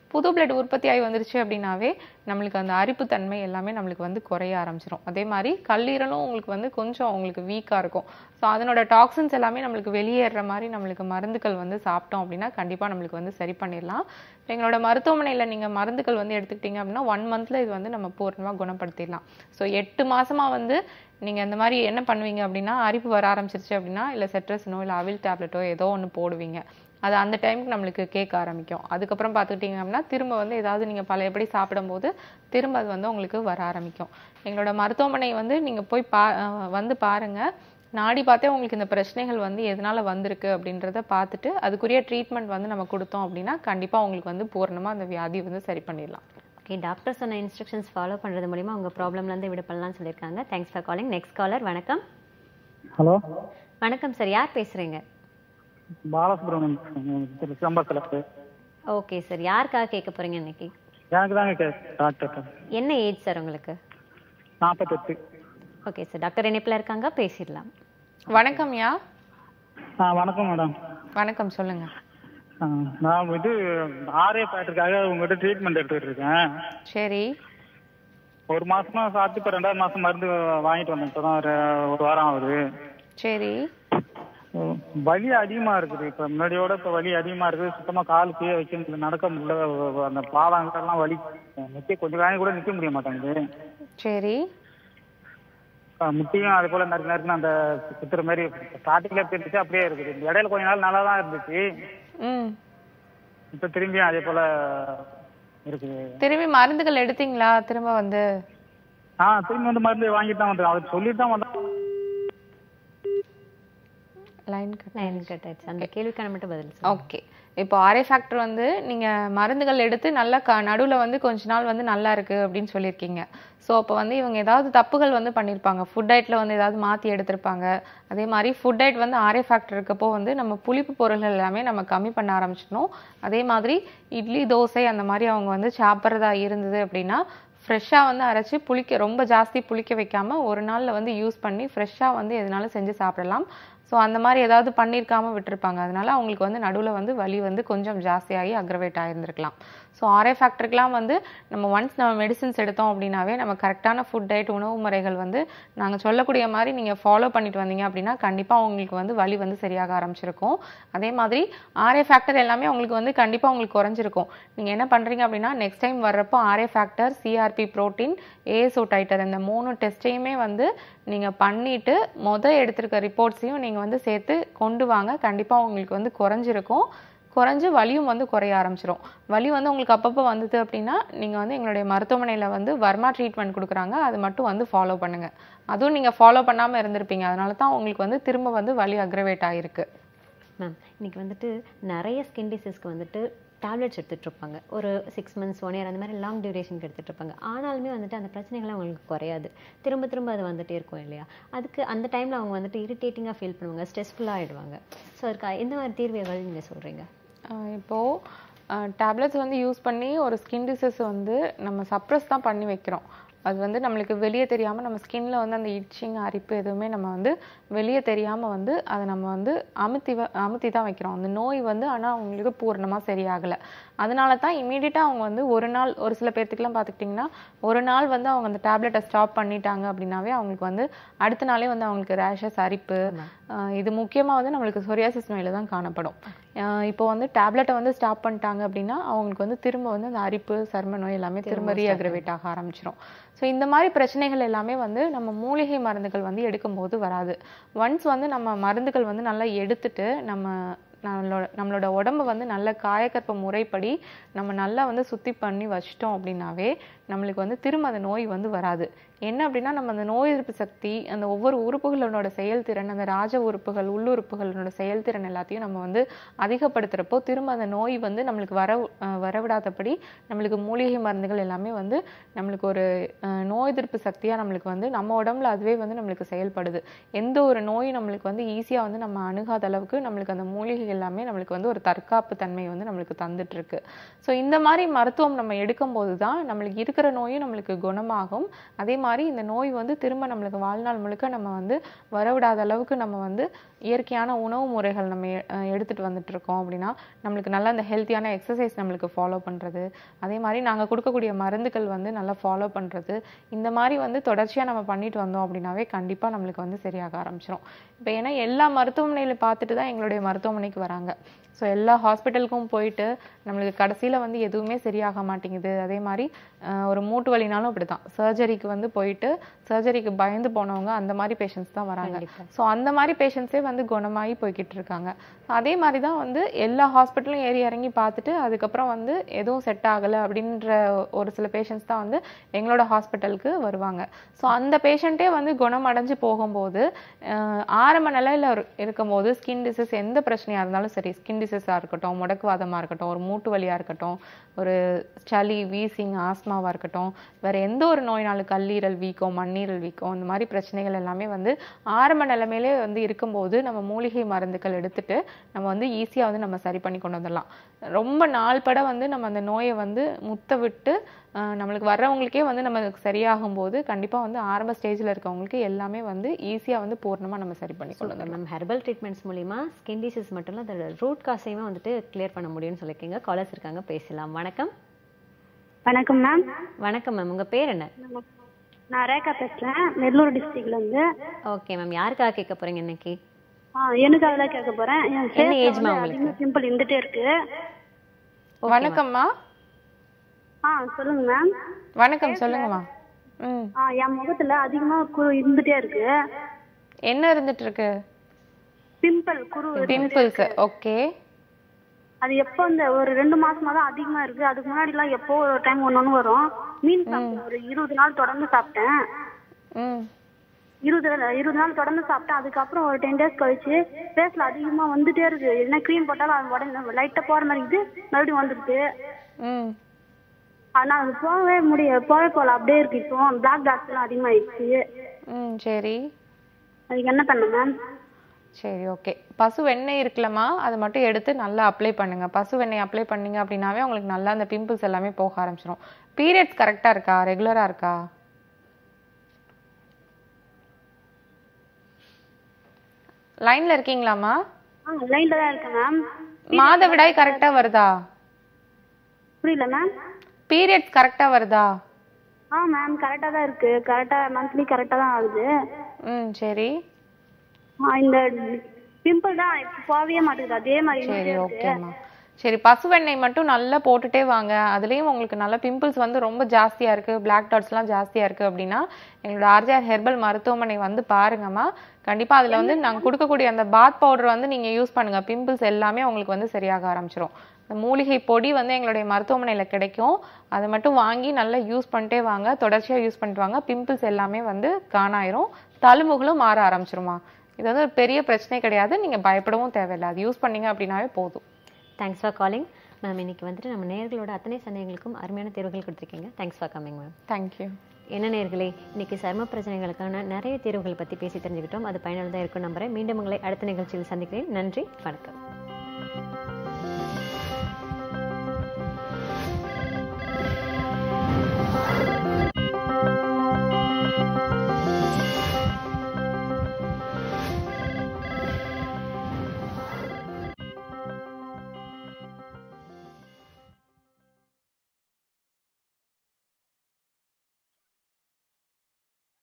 [SPEAKER 2] புது பிளட் உற்பத்தி ஆகி வந்துருச்சு அப்படின்னாவே நம்மளுக்கு அந்த அரிப்புத்தன்மை எல்லாமே நம்மளுக்கு வந்து குறைய ஆரம்பிச்சிடும் அதே மாதிரி கல்லீரலும் உங்களுக்கு வந்து கொஞ்சம் உங்களுக்கு வீக்காக இருக்கும் ஸோ அதனோட டாக்ஸின்ஸ் எல்லாமே நம்மளுக்கு வெளியேற மாதிரி நம்மளுக்கு மருந்துகள் வந்து சாப்பிட்டோம் அப்படின்னா கண்டிப்பாக நம்மளுக்கு வந்து சரி பண்ணிடலாம் இப்போ எங்களோட மருத்துவமனையில் நீங்கள் மருந்துகள் வந்து எடுத்துக்கிட்டீங்க அப்படின்னா ஒன் மந்த்தில் இது வந்து நம்ம பூர்ணமாக குணப்படுத்திடலாம் ஸோ எட்டு மாசமாக வந்து நீங்கள் இந்த மாதிரி என்ன பண்ணுவீங்க அப்படின்னா அரிப்பு வர ஆரம்பிச்சிருச்சு அப்படின்னா இல்லை செட்ரஸனோ இல்லை அவில் டேப்லெட்டோ ஏதோ ஒன்று போடுவீங்க அது அந்த டைமுக்கு நம்மளுக்கு கேட்க ஆரம்பிக்கும் அதுக்கப்புறம் பார்த்துக்கிட்டிங்க அப்படின்னா திரும்ப வந்து ஏதாவது நீங்கள் பழையபடி சாப்பிடும்போது திரும்ப அது வந்து உங்களுக்கு வர ஆரம்பிக்கும் எங்களோட மருத்துவமனை வந்து நீங்கள் போய் பா அஹ் வந்து பாருங்கள் நாடி பார்த்தே உங்களுக்கு இந்த பிரச்சனைகள் வந்து எதனால வந்திருக்கு அப்படின்றத பார்த்துட்டு அதுக்குரிய ட்ரீட்மெண்ட் வந்து நம்ம கொடுத்தோம் அப்படின்னா கண்டிப்பாக உங்களுக்கு வந்து பூரணமாக அந்த வியாதி வந்து சரி பண்ணிடலாம்
[SPEAKER 1] ஓகே டாக்டர் சொன்ன இன்ஸ்ட்ரக்ஷன்ஸ் ஃபாலோ பண்ணுறது மூலிமா உங்கள் ப்ராப்ளம்லேருந்து விடுபடலாம்னு சொல்லியிருக்காங்க thanks for calling next caller வணக்கம்
[SPEAKER 7] ஹலோ
[SPEAKER 1] வணக்கம் சார் யார் பேசுகிறீங்க
[SPEAKER 7] பாலசுப்ரமணியம் திரு சம்பத்தில்
[SPEAKER 1] ஓகே சார் யாருக்காக கேட்க போகிறீங்க இன்னைக்கு
[SPEAKER 7] எனக்கு தாங்க கே டாக்டர்
[SPEAKER 1] என்ன ஏஜ் சார் உங்களுக்கு
[SPEAKER 7] நாற்பத்தெட்டு
[SPEAKER 1] ஓகே சார் டாக்டர் இணைப்பில் இருக்காங்க பேசிடலாம்
[SPEAKER 2] வணக்கம் யா
[SPEAKER 7] ஆ வணக்கம் மேடம்
[SPEAKER 2] வணக்கம் சொல்லுங்க
[SPEAKER 7] ஆ, நான் இது ஆர்ஏ பேட்டருக்காக உங்ககிட்ட ட்ரீட்மெண்ட் எடுத்துக்கிட்டு இருக்கேன்
[SPEAKER 2] சரி
[SPEAKER 7] ஒரு மாசமா சாப்பிட்டு இப்போ ரெண்டாவது மாசம் மருந்து வாங்கிட்டு வந்தேன் இப்போ தான் ஒரு ஒரு வாரம் ஆகுது
[SPEAKER 2] சரி
[SPEAKER 7] ஓ, வலி அதிகமா இருக்குது இப்போ முன்னாடியோட இப்போ வலி அதிகமா இருக்குது சுத்தமா கால் கீழே வைக்க முடியல நடக்க முடியல அந்த பாதங்கள்லாம் வலி நிக்க கொஞ்ச காலம் கூட நிக்க முடிய மாட்டேங்குது
[SPEAKER 2] சரி
[SPEAKER 7] ஆ, முட்டியும் அதே போல நறுக்கு நறுக்குன்னு அந்த குத்துற மாதிரி ஸ்டார்டிங்ல எப்படி இருந்துச்சு அப்படியே இருக்குது இந்த இடையில கொஞ்ச நாள் நல்லா தான் இருந்துச்சு
[SPEAKER 2] ம்
[SPEAKER 7] இப்ப திரும்பியும் அதே போல இருக்குது
[SPEAKER 2] திரும்பி மருந்துகள் எடுத்தீங்களா திரும்ப வந்து
[SPEAKER 7] ஆ திரும்பி வந்து மருந்து வாங்கிட்டு தான் வந்தேன் அவர் சொல்லிட்டு தான் வந்தேன்
[SPEAKER 2] லைன் கட்
[SPEAKER 1] லைன் கட் ஆயிடுச்சு அந்த கேள்விக்கான மட்டும் பதில் சொல்லுங்க
[SPEAKER 2] ஓகே இப்போ ஆர்ஏ ஃபேக்டர் வந்து நீங்க மருந்துகள் எடுத்து நல்லா க நடுவுல வந்து கொஞ்ச நாள் வந்து நல்லா இருக்கு அப்படின்னு சொல்லியிருக்கீங்க ஸோ அப்போ வந்து இவங்க ஏதாவது தப்புகள் வந்து பண்ணியிருப்பாங்க ஃபுட் டயட்ல வந்து ஏதாவது மாற்றி எடுத்திருப்பாங்க அதே மாதிரி ஃபுட் டயட் வந்து ஆர்ஏ ஃபேக்டர் இருக்கப்போ வந்து நம்ம புளிப்பு பொருள்கள் எல்லாமே நம்ம கம்மி பண்ண ஆரம்பிச்சிடணும் அதே மாதிரி இட்லி தோசை அந்த மாதிரி அவங்க வந்து சாப்பிட்றதா இருந்தது அப்படின்னா ஃப்ரெஷ்ஷாக வந்து அரைச்சி புளிக்க ரொம்ப ஜாஸ்தி புளிக்க வைக்காம ஒரு நாளில் வந்து யூஸ் பண்ணி ஃப்ரெஷ்ஷாக வந்து எதுனாலும் செஞ்சு சாப்பிடலாம் ஸோ அந்த மாதிரி ஏதாவது பண்ணியிருக்காம விட்டுருப்பாங்க அதனால அவங்களுக்கு வந்து நடுவில் வந்து வலி வந்து கொஞ்சம் ஜாஸ்தியாகி அக்ரவேட் ஆகியிருந்திருக்கலாம் ஸோ ஆர்ஏ ஃபேக்டருக்குலாம் வந்து நம்ம ஒன்ஸ் நம்ம மெடிசின்ஸ் எடுத்தோம் அப்படின்னாவே நம்ம கரெக்டான ஃபுட் டயட் உணவு முறைகள் வந்து நாங்கள் சொல்லக்கூடிய மாதிரி நீங்கள் ஃபாலோ பண்ணிட்டு வந்தீங்க அப்படின்னா கண்டிப்பாக உங்களுக்கு வந்து வலி வந்து சரியாக ஆரம்பிச்சிருக்கும் அதே மாதிரி ஆர்ஏ ஃபேக்டர் எல்லாமே உங்களுக்கு வந்து கண்டிப்பாக உங்களுக்கு குறைஞ்சிருக்கும் நீங்கள் என்ன பண்ணுறீங்க அப்படின்னா நெக்ஸ்ட் டைம் வர்றப்போ RA factor CRP protein ASO titre இந்த மூணு டெஸ்ட்டையுமே வந்து நீங்கள் பண்ணிட்டு மொதல் எடுத்திருக்க ரிப்போர்ட்ஸையும் நீங்கள் வந்து சேர்த்து கொண்டு வாங்க கண்டிப்பாக உங்களுக்கு வந்து குறைஞ்சிருக்கும் குறைஞ்சு வலியும் வந்து குறைய ஆரம்பிச்சிரும் வலி வந்து உங்களுக்கு அப்பப்போ வந்தது அப்படின்னா நீங்கள் வந்து எங்களுடைய மருத்துவமனையில் வந்து வர்மா ட்ரீட்மெண்ட் கொடுக்குறாங்க அது மட்டும் வந்து ஃபாலோ பண்ணுங்கள் அதுவும் நீங்கள் ஃபாலோ பண்ணாமல் இருந்திருப்பீங்க அதனால தான் உங்களுக்கு வந்து திரும்ப வந்து வலி அக்ரவேட் ஆகிருக்கு
[SPEAKER 1] மேம் இன்னைக்கு வந்துட்டு நிறைய ஸ்கின் டிசீஸ்க்கு வந்துட்டு டேப்லெட்ஸ் எடுத்துட்டு இருப்பாங்க ஒரு சிக்ஸ் மந்த்ஸ் ஒன் இயர் அந்த மாதிரி லாங் டியூரேஷனுக்கு எடுத்துட்டு இருப்பாங்க ஆனாலுமே வந்துட்டு அந்த பிரச்சனைகள் அவங்களுக்கு குறையாது திரும்ப திரும்ப அது வந்துட்டே இருக்கும் இல்லையா அதுக்கு அந்த டைமில் அவங்க வந்துட்டு இரிட்டேட்டிங்காக ஃபீல் பண்ணுவாங்க ஸ்ட்ரெஸ்ஃபுல்லாக ஆகிடுவாங்க ஸோ அதுக்கு எந்த மாதிரி தீர்வுகள் நீங்கள் சொல்கிறீங்க
[SPEAKER 2] ஆஹ் இப்போ டேப்லெட்ஸ் வந்து யூஸ் பண்ணி ஒரு ஸ்கின் டிசீஸ் வந்து நம்ம சப்ரஸ் தான் பண்ணி வைக்கிறோம் அது வந்து நம்மளுக்கு வெளியே தெரியாமல் நம்ம ஸ்கின்ல வந்து அந்த இச்சிங் அரிப்பு எதுவுமே நம்ம வந்து வெளியே தெரியாமல் வந்து அதை நம்ம வந்து அமுத்தி வ- அமுத்தி தான் வைக்கிறோம் அந்த நோய் வந்து ஆனால் அவங்களுக்கு பூரணமாக சரியாகலை அதனால தான் இமீடியட்டாக அவங்க வந்து ஒரு நாள் ஒரு சில பேர்த்துக்குலாம் பார்த்துக்கிட்டிங்கன்னா ஒரு நாள் வந்து அவங்க அந்த டேப்லெட்டை ஸ்டாப் பண்ணிட்டாங்க அப்படின்னாவே அவங்களுக்கு வந்து அடுத்த நாளே வந்து அவங்களுக்கு ரேஷஸ் அரிப்பு ஆஹ் இது முக்கியமாக வந்து நம்மளுக்கு சொரியாசிஸ் நோயில தான் காணப்படும் ஆஹ் இப்போ வந்து டேப்லெட்டை வந்து ஸ்டாப் பண்ணிட்டாங்க அப்படின்னா அவங்களுக்கு வந்து திரும்ப வந்து அந்த அரிப்பு சர்ம நோய் எல்லாமே திரும்ப ரீஅக்ரவேட் ஆக ஆரம்பிச்சிரும் ஸோ இந்த மாதிரி பிரச்சனைகள் எல்லாமே வந்து நம்ம மூலிகை மருந்துகள் வந்து எடுக்கும்போது வராது ஒன்ஸ் வந்து நம்ம மருந்துகள் வந்து நல்லா எடுத்துட்டு நம்ம நம்மளோட நம்மளோட உடம்ப வந்து நல்ல காயக்கற்ப முறைப்படி நம்ம நல்லா வந்து சுத்தி பண்ணி வச்சிட்டோம் அப்படின்னாவே நம்மளுக்கு வந்து திரும்ப அந்த நோய் வந்து வராது என்ன அப்படின்னா நம்ம அந்த நோய் எதிர்ப்பு சக்தி அந்த ஒவ்வொரு உறுப்புகளோட செயல்திறன் அந்த ராஜ உறுப்புகள் உள்ளுறுப்புகளோட செயல்திறன் எல்லாத்தையும் நம்ம வந்து அதிகப்படுத்துறப்போ திரும்ப அந்த நோய் வந்து நம்மளுக்கு வர அஹ் வரவிடாதபடி நம்மளுக்கு மூலிகை மருந்துகள் எல்லாமே வந்து நம்மளுக்கு ஒரு அஹ், நோய் எதிர்ப்பு சக்தியா நம்மளுக்கு வந்து நம்ம உடம்புல அதுவே வந்து நம்மளுக்கு செயல்படுது எந்த ஒரு நோயும் நம்மளுக்கு வந்து ஈஸியா வந்து நம்ம அணுகாத அளவுக்கு நம்மளுக்கு அந்த மூலிகை எல்லாமே நம்மளுக்கு வந்து ஒரு தற்காப்பு தன்மை வந்து நம்மளுக்கு தந்துட்டு இருக்கு ஸோ இந்த மாதிரி மருத்துவம் நம்ம எடுக்கும்போது தான் நம்மளுக்கு இருக்கிற நோயும் நம்மளுக்கு குணமாகும் அதே மாதிரி இந்த நோய் வந்து திரும்ப நம்மளுக்கு வாழ்நாள் முழுக்க நம்ம வந்து வரவிடாத அளவுக்கு நம்ம வந்து இயற்கையான உணவு முறைகள் நம்ம எ- அஹ் எடுத்துட்டு வந்துட்டு இருக்கோம் அப்படின்னா நம்மளுக்கு நல்லா இந்த ஹெல்த்தியான எக்ஸசைஸ் நம்மளுக்கு ஃபாலோ பண்றது அதே மாதிரி நாங்க கொடுக்கக்கூடிய மருந்துகள் வந்து நல்லா ஃபாலோ பண்றது இந்த மாதிரி வந்து தொடர்ச்சியா நம்ம பண்ணிட்டு வந்தோம் அப்படின்னாவே கண்டிப்பா நம்மளுக்கு வந்து சரியாக ஆரம்பிச்சிடும் இப்போ ஏன்னா எல்லா மருத்துவமனையில பார்த்துட்டு தான் எங்களுடைய மருத்துவமனைக்கு வராங்க ஸோ எல்லா ஹாஸ்பிட்டலுக்கும் போயிட்டு நம்மளுக்கு கடைசியில வந்து எதுவுமே சரியாக மாட்டேங்குது அதே மாதிரி அஹ், ஒரு மூட்டு வலினாலும் அப்படிதான் சர்ஜரிக்கு வந்து போயிட்டு சர்ஜரிக்கு பயந்து போனவங்க அந்த மாதிரி பேஷண்ட்ஸ் தான் வராங்க
[SPEAKER 1] கண்டிப்பா.
[SPEAKER 2] ஸோ அந்த மாதிரி பேஷண்ட்ஸே வந்து குணமாகி போய்கிட்டு இருக்காங்க அதே மாதிரி தான் வந்து எல்லா ஹாஸ்பிட்டலும் ஏறி இறங்கி பார்த்துட்டு அதுக்கப்புறம் வந்து எதுவும் செட் ஆகலை அப்படின்ற ஒரு சில பேஷண்ட்ஸ் தான் வந்து எங்களோட ஹாஸ்பிட்டலுக்கு வருவாங்க ஸோ அந்த பேஷண்ட்டே வந்து குணமடைஞ்சு போகும்போது அஹ், ஆரம்ப நிலையில இரு- இருக்கும்போது ஸ்கின் டிசீஸ் எந்த பிரச்சனையா இருந்தாலும் சரி ஸ்கின் டிசீஸாக இருக்கட்டும் முடக்குவாதமா இருக்கட்டும் ஒரு மூட்டு வலியா இருக்கட்டும் ஒரு சளி வீசிங் ஆஸ்மாவா இருக்கட்டும் வேற எந்த ஒரு நோய்னாலும் கல்லீரல் வீக்கம் மண்ணீரல் வீக்கம் இந்த மாதிரி பிரச்சனைகள் எல்லாமே வந்து ஆரம்ப நிலைமையிலே வந்து இருக்கும்போது நம்ம மூலிகை மருந்துகள் எடுத்துட்டு நம்ம வந்து ஈஸியா வந்து நம்ம சரி பண்ணி கொண்டு வந்துடலாம் ரொம்ப நாள் பட வந்து நம்ம அந்த நோயை வந்து முத்த விட்டு ஆஹ் நம்மளுக்கு வர்றவங்களுக்கே வந்து நம்ம சரியாகும் போது கண்டிப்பா வந்து ஆரம்ப ஸ்டேஜ்ல இருக்கவங்களுக்கு எல்லாமே வந்து ஈஸியா வந்து பூர்ணமா நம்ம சரி பண்ணி கொண்டு வந்துடலாம்
[SPEAKER 1] மேம் ஹெர்பல் ட்ரீட்மெண்ட்ஸ் மூலிமா ஸ்கின் டிசீஸ் மட்டும் இல்லை அதோட ரூட் காசையுமே வந்துட்டு கிளியர் பண்ண முடியும்னு சொல்லியிருக்கீங்க காலர்ஸ் இருக்காங்க பேசலாம் வணக்கம்
[SPEAKER 8] வணக்கம் மேம்
[SPEAKER 1] வணக்கம் மேம் உங்க பேர் என்ன
[SPEAKER 8] நான் ரேகா பேசுறேன் நெல்லூர் டிஸ்ட்ரிக்ட்ல இருந்து
[SPEAKER 1] ஓகே மேம் யாருக்காக கேட்க போறீங்க இன்னைக்கு
[SPEAKER 8] ஆ எனக்காக தான் கேட்க போறேன் என்
[SPEAKER 1] என்ன
[SPEAKER 8] face ல
[SPEAKER 1] age மா
[SPEAKER 8] வந்து
[SPEAKER 1] உங்களுக்கு?
[SPEAKER 8] அதிகமா பிம்பிள் இருந்துட்டே இருக்கு
[SPEAKER 2] வணக்கம்மா
[SPEAKER 8] ஆ சொல்லுங்க மேம்
[SPEAKER 2] வணக்கம் சொல்லுங்கம்மா ம்
[SPEAKER 8] ஆ என் முகத்துல அதிகமா குரு இருந்துட்டே இருக்கு
[SPEAKER 2] என்ன இருந்துட்டு இருக்கு
[SPEAKER 8] பிம்பிள் குரு இருந்துட்டே
[SPEAKER 2] பிம்பிள்ஸ்
[SPEAKER 8] இருக்கு.
[SPEAKER 2] ஓகே
[SPEAKER 8] அது எப்போ இந்த ஒரு ரெண்டு மாசமா தான் அதிகமா இருக்கு அதுக்கு முன்னாடி எல்லாம் எப்போ ஒரு டைம் ஒண்ணு ஒண்ணு வரும் மீன் சாப்பிட்டேன் ஒரு இருபது நாள் தொடர்ந்து சாப்பிட்டேன்
[SPEAKER 2] ம்
[SPEAKER 8] இருபது இருபது நாள் தொடர்ந்து சாப்பிட்டேன் அதுக்கப்புறம் ஒரு டென் டேஸ் கழிச்சு ஃபேஸ்ல அதிகமா வந்துட்டே இருக்கு என்ன க்ரீம் போட்டாலும் அது உடனே லைட்டா போற மாதிரி இருக்குது மறுபடியும் வந்துருது
[SPEAKER 2] ம்
[SPEAKER 8] ஆனா அது போகவே முடிய போகவே போகல அப்படியே இருக்கு இப்போ பிளாக் டாட்ஸ் எல்லாம் அதிகமாயிடுச்சு
[SPEAKER 2] ம் சரி
[SPEAKER 8] அதுக்கு என்ன பண்ண மேம்
[SPEAKER 2] சரி ஓகே பசு வெண்ணெய் இருக்குல்லம்மா அதை மட்டும் எடுத்து நல்லா அப்ளை பண்ணுங்க பசு வெண்ணெய் அப்ளை பண்ணீங்க அப்படின்னாவே உங்களுக்கு நல்லா அந்த பிம்பிள்ஸ் எல்லாமே போக ஆரம்பிச்சிடும் பீரியட்ஸ் கரெக்டா இருக்கா ரெகுலரா இருக்கா லைன்ல இருக்கீங்களாம்மா
[SPEAKER 8] ஆ லைன்ல தான் இருக்கேன் மேம்
[SPEAKER 2] மாதவிடாய் கரெக்டா வருதா
[SPEAKER 8] புரியல மேம்
[SPEAKER 2] பீரியட்ஸ் கரெக்டா வருதா
[SPEAKER 8] ஆ மேம் கரெக்டா தான் இருக்கு கரெக்டா மந்த்லி கரெக்டா தான் ஆகுது
[SPEAKER 2] ம் சரி
[SPEAKER 8] ஆ, இந்த பிம்பிள் தான் இப்ப போகவே மாட்டேங்குது அதே மாதிரி
[SPEAKER 2] சரி
[SPEAKER 8] இருந்துட்டே இருக்கு.
[SPEAKER 2] ஓகேம்மா சரி பசு வெண்ணெய் மட்டும் நல்லா போட்டுட்டே வாங்க அதுலயும் உங்களுக்கு நல்ல பிம்பிள்ஸ் வந்து ரொம்ப ஜாஸ்தியா இருக்கு பிளாக் டாட்ஸ்லாம் ஜாஸ்தியா இருக்கு அப்படின்னா எங்களோட ஆர்ஜிஆர் ஹெர்பல் மருத்துவமனை வந்து பாருங்கம்மா கண்டிப்பா அதுல வந்து நாங்க கொடுக்கக்கூடிய அந்த பாத் பவுடர் வந்து நீங்க யூஸ் பண்ணுங்க பிம்பிள்ஸ் எல்லாமே உங்களுக்கு வந்து சரியாக ஆரம்பிச்சிரும் இந்த மூலிகை பொடி வந்து எங்களுடைய மருத்துவமனையில கிடைக்கும் அதை மட்டும் வாங்கி நல்லா யூஸ் பண்ணிட்டே வாங்க தொடர்ச்சியா யூஸ் பண்ணிட்டு வாங்க பிம்பிள்ஸ் எல்லாமே வந்து காணாயிரும் தழும்புகளும் மாற ஆரம்பிச்சிருமா இது வந்து ஒரு பெரிய பிரச்சனை கிடையாது நீங்க பயப்படவும் தேவையில்லை அது யூஸ் பண்ணீங்க அப்படின்னாவே போதும்
[SPEAKER 1] தேங்க்ஸ் ஃபார் காலிங் மேம் இன்னைக்கு வந்துட்டு நம்ம நேர்களோட அத்தனை சந்தேகங்களுக்கும் அருமையான தேர்வுகள் கொடுத்துருக்கீங்க thanks for coming ma'am
[SPEAKER 2] thank you
[SPEAKER 1] என்ன நேர்களே இன்னைக்கு சர்ம பிரச்சனைகளுக்கான நிறைய தீர்வுகள் பற்றி பேசி தெரிஞ்சுக்கிட்டோம் அது பயனுள்ளதாக இருக்கும் நம்புறேன் மீண்டும் உங்களை அடுத்த நிகழ்ச்சியில் சந்திக்கிறேன் நன்றி வணக்கம்